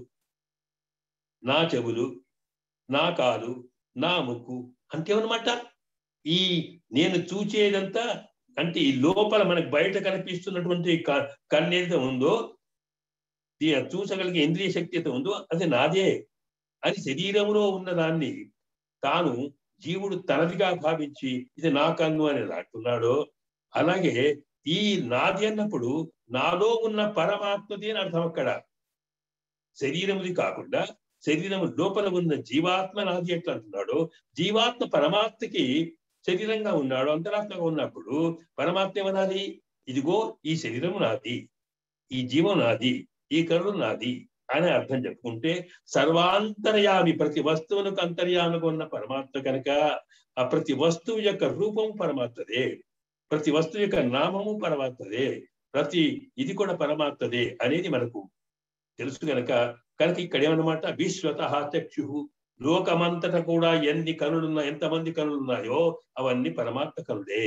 నా చెవులు నా కాలు నా ముక్కు అంతేమన్నమాట ఈ నేను చూచేదంతా అంటే ఈ లోపల మనకు బయట కనిపిస్తున్నటువంటి కన్ను ఏదైతే ఉందో చూసగలిగే ఇంద్రియ శక్తి అయితే ఉందో అది నాదే అది శరీరంలో ఉన్నదాన్ని తాను జీవుడు తనదిగా భావించి ఇది నా కన్ను అని అంటున్నాడో అలాగే ఈ నాది అన్నప్పుడు నాలో ఉన్న పరమాత్మది అని అర్థం అక్కడ శరీరముది కాకుండా శరీరం లోపల ఉన్న జీవాత్మ నాది ఎట్లా అంటున్నాడో జీవాత్మ పరమాత్మకి శరీరంగా ఉన్నాడు అంతరాత్మగా ఉన్నప్పుడు పరమాత్మ ఏమనాలి ఇదిగో ఈ శరీరం నాది ఈ జీవం నాది ఈ కరుణ నాది అని అర్థం చెప్పుకుంటే సర్వాంతర్యామి ప్రతి వస్తువులకు అంతర్యామిగా ఉన్న పరమాత్మ కనుక ఆ ప్రతి వస్తువు యొక్క రూపం పరమాత్మదే ప్రతి వస్తువు యొక్క నామము పరమాత్మదే ప్రతి ఇది కూడా పరమాత్మదే అనేది మనకు తెలుసు కనుక కనుక ఇక్కడ ఏమన్నమాట విశ్వత చక్షు లోకమంతట కూడా ఎన్ని కనులున్నా ఎంతమంది కనులున్నాయో అవన్నీ పరమాత్మ కనులే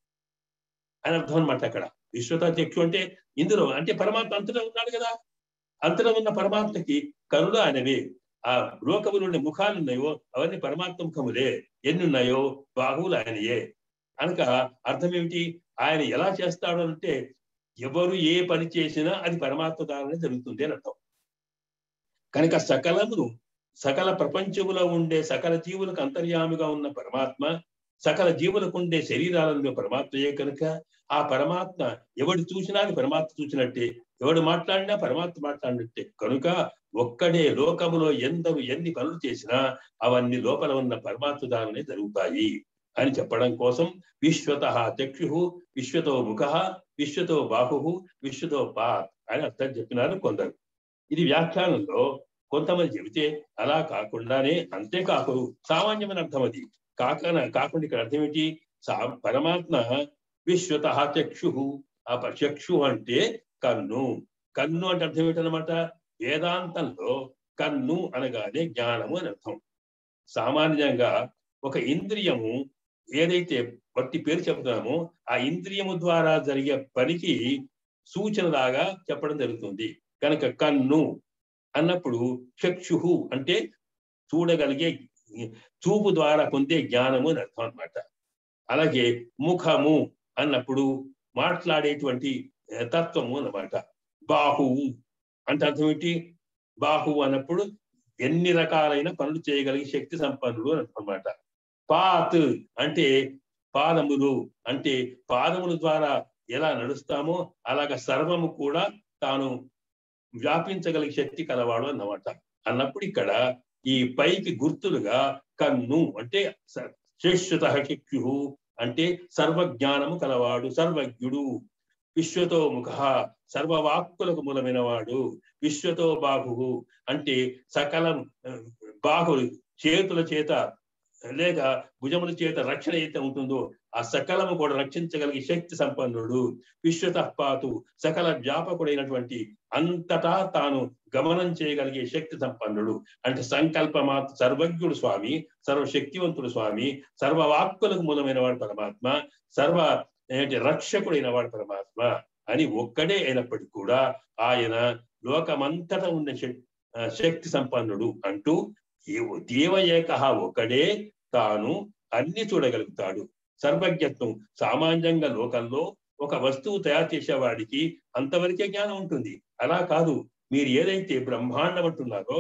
అని అర్థం అనమాట అక్కడ విశ్వత చక్షు అంటే ఇందులో అంటే పరమాత్మ అంతటా ఉన్నాడు కదా అంతటా ఉన్న పరమాత్మకి కనులు ఆయనవే ఆ లోకములు ఉండే ముఖాలు ఉన్నాయో అవన్నీ పరమాత్మ ముఖములే ఎన్ని ఉన్నాయో బాహువులు ఆయనయే అనక అర్థం ఏమిటి ఆయన ఎలా చేస్తాడు అంటే ఎవరు ఏ పని చేసినా అది పరమాత్మ ద్వారానే జరుగుతుంది అని అర్థం కనుక సకలమును సకల ప్రపంచములో ఉండే సకల జీవులకు అంతర్యామిగా ఉన్న పరమాత్మ సకల జీవులకు ఉండే శరీరాలను పరమాత్మయే కనుక ఆ పరమాత్మ ఎవడు చూసినా అది పరమాత్మ చూసినట్టే ఎవడు మాట్లాడినా పరమాత్మ మాట్లాడినట్టే కనుక ఒక్కడే లోకములో ఎందరు ఎన్ని పనులు చేసినా అవన్నీ లోపల ఉన్న పరమాత్మ దానినే జరుగుతాయి అని చెప్పడం కోసం విశ్వత చక్షు విశ్వతో ముఖ విశ్వతో బాహు విశ్వతో పా అని అర్థం చెప్పినారు కొందరు ఇది వ్యాఖ్యానంలో కొంతమంది చెబితే అలా కాకుండానే అంతేకాకు సామాన్యమైన అర్థం అది కాక కాకుండా ఇక్కడ అర్థం ఏంటి సా పరమాత్మ విశ్వత చక్షు ఆ చక్షు అంటే కన్ను కన్ను అంటే అర్థం ఏంటనమాట వేదాంతంలో కన్ను అనగానే జ్ఞానము అని అర్థం సామాన్యంగా ఒక ఇంద్రియము ఏదైతే బట్టి పేరు చెప్తున్నామో ఆ ఇంద్రియము ద్వారా జరిగే పనికి సూచనలాగా చెప్పడం జరుగుతుంది కనుక కన్ను అన్నప్పుడు చక్షు అంటే చూడగలిగే చూపు ద్వారా పొందే జ్ఞానము అని అర్థం అనమాట అలాగే ముఖము అన్నప్పుడు మాట్లాడేటువంటి తత్వము అన్నమాట బాహువు అంటే అర్థం ఏంటి బాహువు అన్నప్పుడు ఎన్ని రకాలైన పనులు చేయగలిగే శక్తి సంపన్నుడు అనమాట పాత్ అంటే పాదములు అంటే పాదముల ద్వారా ఎలా నడుస్తామో అలాగ సర్వము కూడా తాను వ్యాపించగలిగే శక్తి కలవాడు అన్నమాట అన్నప్పుడు ఇక్కడ ఈ పైకి గుర్తులుగా కన్ను అంటే శేషత చక్షు అంటే సర్వజ్ఞానము కలవాడు సర్వజ్ఞుడు విశ్వతో ముఖ సర్వవాక్కులకు మూలమైన వాడు విశ్వతో బాహు అంటే సకలం బాహు చేతుల చేత లేక భుజముల చేత రక్షణ అయితే ఉంటుందో ఆ సకలము కూడా రక్షించగలిగే శక్తి సంపన్నుడు విశ్వతపాతు సకల వ్యాపకుడైనటువంటి అంతటా తాను గమనం చేయగలిగే శక్తి సంపన్నుడు అంటే సంకల్పమాత్ సర్వజ్ఞుడు స్వామి సర్వశక్తివంతుడు స్వామి సర్వవాక్కులకు మూలమైన వాడు పరమాత్మ సర్వ ఏంటి రక్షకుడైన వాడు పరమాత్మ అని ఒక్కడే అయినప్పటికీ కూడా ఆయన లోకమంతటా ఉన్న శక్తి సంపన్నుడు అంటూ దేవ ఏక ఒక్కడే తాను అన్ని చూడగలుగుతాడు సర్వజ్ఞత్వం సామాన్యంగా లోకంలో ఒక వస్తువు తయారు చేసేవాడికి అంతవరకే జ్ఞానం ఉంటుంది అలా కాదు మీరు ఏదైతే బ్రహ్మాండం అంటున్నారో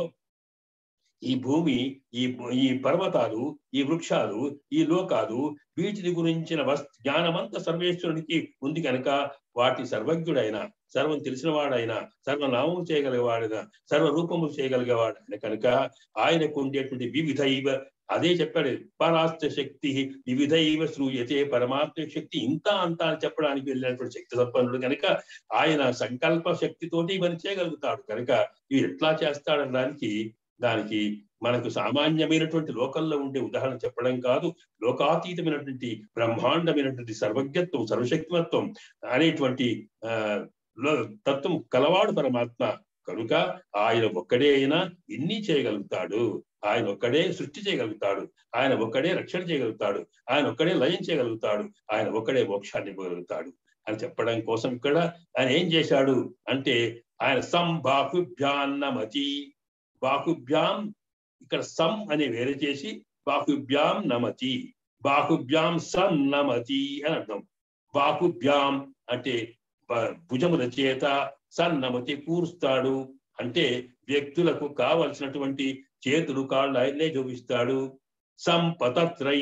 ఈ భూమి ఈ ఈ పర్వతాలు ఈ వృక్షాలు ఈ లోకాలు వీటిని గురించిన వస్ జ్ఞానమంతా సర్వేశ్వరునికి ఉంది కనుక వాటి సర్వజ్ఞుడైన సర్వం తెలిసిన వాడైనా సర్వనామము చేయగలిగేవాడైనా సర్వ రూపము చేయగలిగేవాడైన కనుక ఆయనకు ఉండేటువంటి వివిధైవ అదే చెప్పాడు పరాస్త శక్తి వివిధైవ శ్రూయతే పరమాత్మ శక్తి ఇంకా అంతా అని చెప్పడానికి వెళ్ళినటువంటి శక్తి సంపన్నుడు కనుక ఆయన సంకల్ప శక్తితోటి ఇవన్నీ చేయగలుగుతాడు కనుక ఇవి ఎట్లా చేస్తాడనడానికి దానికి మనకు సామాన్యమైనటువంటి లోకంలో ఉండే ఉదాహరణ చెప్పడం కాదు లోకాతీతమైనటువంటి బ్రహ్మాండమైనటువంటి సర్వజ్ఞత్వం సర్వశక్తిమత్వం అనేటువంటి ఆ తత్వం కలవాడు పరమాత్మ కనుక ఆయన ఒక్కడే అయినా ఇన్ని చేయగలుగుతాడు ఆయన ఒక్కడే సృష్టి చేయగలుగుతాడు ఆయన ఒక్కడే రక్షణ చేయగలుగుతాడు ఆయన ఒక్కడే లయం చేయగలుగుతాడు ఆయన ఒక్కడే మోక్షాన్ని ఇవ్వగలుగుతాడు అని చెప్పడం కోసం ఇక్కడ ఆయన ఏం చేశాడు అంటే ఆయన సం బాహుభ్యాన్నమతి బాహుభ్యాం ఇక్కడ సం అని వేరే చేసి బాహుభ్యాం నమతి బాహుభ్యాం సన్నమతి అని అర్థం బాహుభ్యాం అంటే భుజముల చేత సన్నమతి కూరుస్తాడు అంటే వ్యక్తులకు కావలసినటువంటి చేతులు కాళ్ళు ఆయన్నే చూపిస్తాడు సంపతత్రై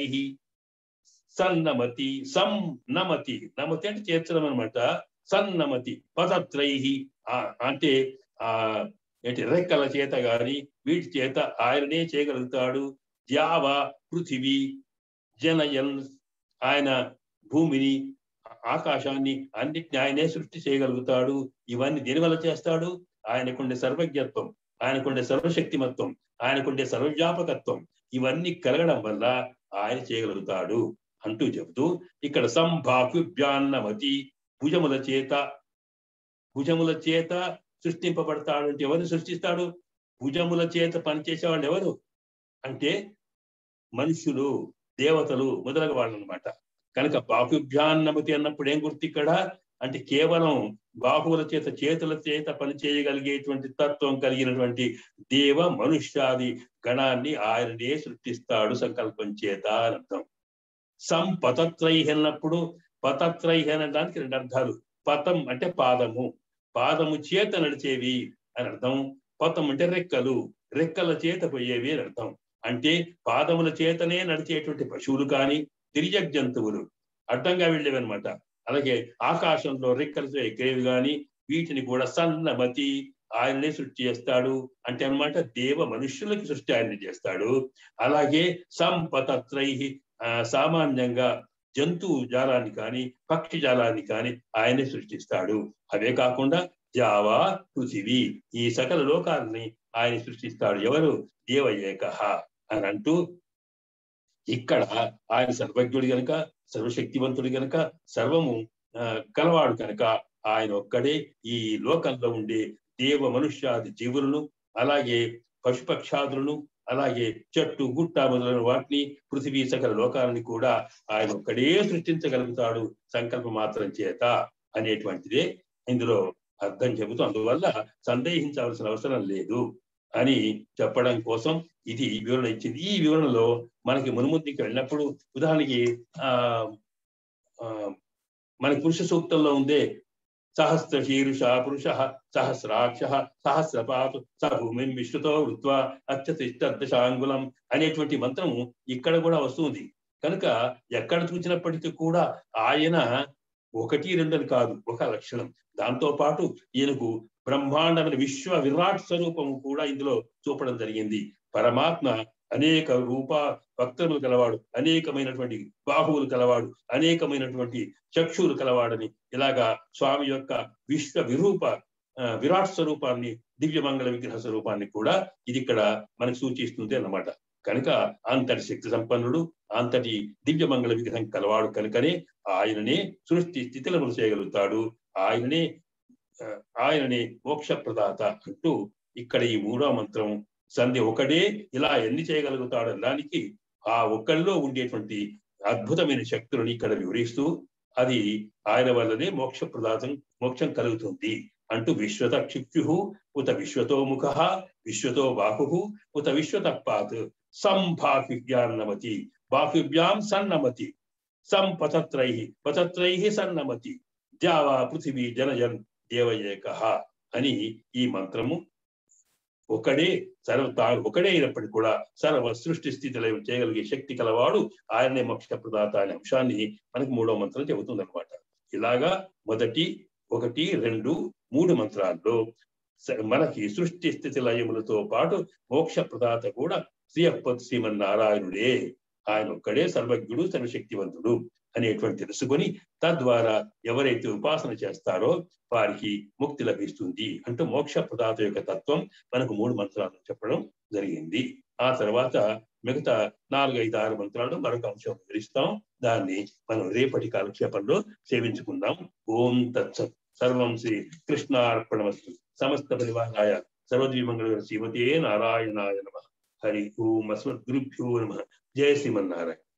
సన్నమతి సం నమతి నమతి అంటే చేర్చడం అనమాట సన్నమతి పతత్రై అంటే ఆ ఏంటి రెక్కల చేత గాని వీటి చేత ఆయననే చేయగలుగుతాడు ద్యావ పృథివీ జనయన్ ఆయన భూమిని ఆకాశాన్ని అన్నిటిని ఆయనే సృష్టి చేయగలుగుతాడు ఇవన్నీ దేని వల్ల చేస్తాడు ఆయనకుండే సర్వజ్ఞత్వం ఆయనకుండే సర్వశక్తిమత్వం ఆయనకుండే సర్వవ్యాపకత్వం ఇవన్నీ కలగడం వల్ల ఆయన చేయగలుగుతాడు అంటూ చెబుతూ ఇక్కడ సంభాకుభ్యాన్నమతి భుజముల చేత భుజముల చేత సృష్టింపబడతాడు అంటే ఎవరిని సృష్టిస్తాడు భుజముల చేత పనిచేసేవాళ్ళు ఎవరు అంటే మనుషులు దేవతలు మొదలగు వాళ్ళు అనమాట కనుక బాహుభ్యాన్నమతి అన్నప్పుడు ఏం గుర్తు ఇక్కడ అంటే కేవలం బాహువుల చేత చేతుల చేత పనిచేయగలిగేటువంటి తత్వం కలిగినటువంటి దేవ మనుష్యాది గణాన్ని ఆయననే సృష్టిస్తాడు సంకల్పం చేత అని అర్థం సంపతత్రై అన్నప్పుడు పతత్రై అనే దానికి రెండు అర్థాలు పతం అంటే పాదము పాదము చేత నడిచేవి అని అర్థం పతం అంటే రెక్కలు రెక్కల చేత పోయేవి అని అర్థం అంటే పాదముల చేతనే నడిచేటువంటి పశువులు కానీ తిరిజ జంతువులు అడ్డంగా వెళ్ళేవి అనమాట అలాగే ఆకాశంలో రెక్కలతో ఎక్కేవి గాని వీటిని కూడా సన్నమతి ఆయననే సృష్టి చేస్తాడు అంటే అనమాట దేవ మనుష్యులకి సృష్టి ఆయన చేస్తాడు అలాగే సంపతత్రై సామాన్యంగా జంతు జాలాన్ని కానీ పక్షి జాలాన్ని కానీ ఆయనే సృష్టిస్తాడు అవే కాకుండా జావా పృథివీ ఈ సకల లోకాలని ఆయన సృష్టిస్తాడు ఎవరు దేవ ఏక అని అంటూ ఇక్కడ ఆయన సర్వజ్ఞుడు గనక సర్వశక్తివంతుడు గనక సర్వము కలవాడు కనుక ఆయన ఒక్కడే ఈ లోకంలో ఉండే దేవ మనుష్యాది జీవులను అలాగే పశుపక్షాదులను అలాగే చెట్టు గుట్ట మొదలైన వాటిని పృథివీ సకల లోకాలని కూడా ఆయన ఒక్కడే సృష్టించగలుగుతాడు సంకల్ప మాత్రం చేత అనేటువంటిదే ఇందులో అర్థం చెబుతూ అందువల్ల సందేహించవలసిన అవసరం లేదు అని చెప్పడం కోసం ఇది వివరణ ఇచ్చింది ఈ వివరణలో మనకి మునుముందుకి వెళ్ళినప్పుడు ఉదాహరణకి ఆ మనకి పురుష సూక్తంలో ఉందే సహస్ర శీరుష పురుష సహస్రాక్ష సహస్రపాతు స భూమిని విశ్రుతో వృత్వ అత్యతిష్టదశాంగులం అనేటువంటి మంత్రం ఇక్కడ కూడా వస్తుంది కనుక ఎక్కడ చూసినప్పటికీ కూడా ఆయన ఒకటి రెండని కాదు ఒక లక్షణం దాంతో పాటు ఈయనకు బ్రహ్మాండమైన విశ్వ విరాట్ స్వరూపము కూడా ఇందులో చూపడం జరిగింది పరమాత్మ అనేక రూప వక్రములు కలవాడు అనేకమైనటువంటి బాహువులు కలవాడు అనేకమైనటువంటి చక్షువులు కలవాడని ఇలాగా స్వామి యొక్క విశ్వ విరూప ఆ, విరాట్ స్వరూపాన్ని దివ్యమంగళ విగ్రహ స్వరూపాన్ని కూడా ఇది ఇక్కడ మనకు సూచిస్తుంది అన్నమాట కనుక అంతటి శక్తి సంపన్నుడు అంతటి దివ్యమంగళ విగ్రహం కలవాడు కనుకనే ఆయననే సృష్టి స్థితిలములు చేయగలుగుతాడు ఆయననే ఆ, ఆయననే మోక్ష ప్రదాత అంటూ ఇక్కడ ఈ మూడో మంత్రం సంధి ఒకటే ఇలా ఎన్ని చేయగలుగుతాడు దానికి ఆ ఒక్కళ్ళలో ఉండేటువంటి అద్భుతమైన శక్తులను ఇక్కడ వివరిస్తూ అది ఆయన వల్లనే మోక్ష ప్రదాతం మోక్షం కలుగుతుంది అంటూ విశ్వత క్షిప్యు ఉత విశ్వతో ముఖ విశ్వతో బాహు ఉత విశ్వత పాత్ సంభాఫిభ్యాన్నమతి బాహుభ్యాం సన్నమతి సంపతత్రై పతత్రై సన్నమతి ద్యావా పృథివీ జనజన్ దేవయేక అని ఈ మంత్రము ఒకడే సర్వ తాను ఒకడే అయినప్పటికీ కూడా సర్వ సృష్టి స్థితిలో చేయగలిగే శక్తి కలవాడు ఆయనే మోక్ష ప్రదాత అనే అంశాన్ని మనకి మూడో మంత్రం చెబుతుంది అనమాట ఇలాగా మొదటి ఒకటి రెండు మూడు మంత్రాల్లో స- మనకి సృష్టి స్థితి లయములతో పాటు మోక్ష ప్రదాత కూడా శ్రీయప్పత్ శ్రీమన్నారాయణుడే ఆయన ఒక్కడే సర్వజ్ఞుడు సర్వశక్తివంతుడు అనేటువంటి తెలుసుకొని తద్వారా ఎవరైతే ఉపాసన చేస్తారో వారికి ముక్తి లభిస్తుంది అంటూ మోక్ష ప్రదాత యొక్క తత్వం మనకు మూడు మంత్రాలు చెప్పడం జరిగింది ఆ తర్వాత మిగతా నాలుగైదు ఆరు మంత్రాలు మరొక అంశం వివరిస్తాం దాన్ని మనం రేపటి కాలక్షేపంలో సేవించుకుందాం ఓం తత్సత్ సర్వం శ్రీ కృష్ణార్పణమస్తు సమస్త పరివారాయ సర్వద్విమంగళ శ్రీమతే నారాయణాయ నమ హరి ఓం అస్మద్గురుభ్యో నమ జయ శ్రీమన్నారాయణ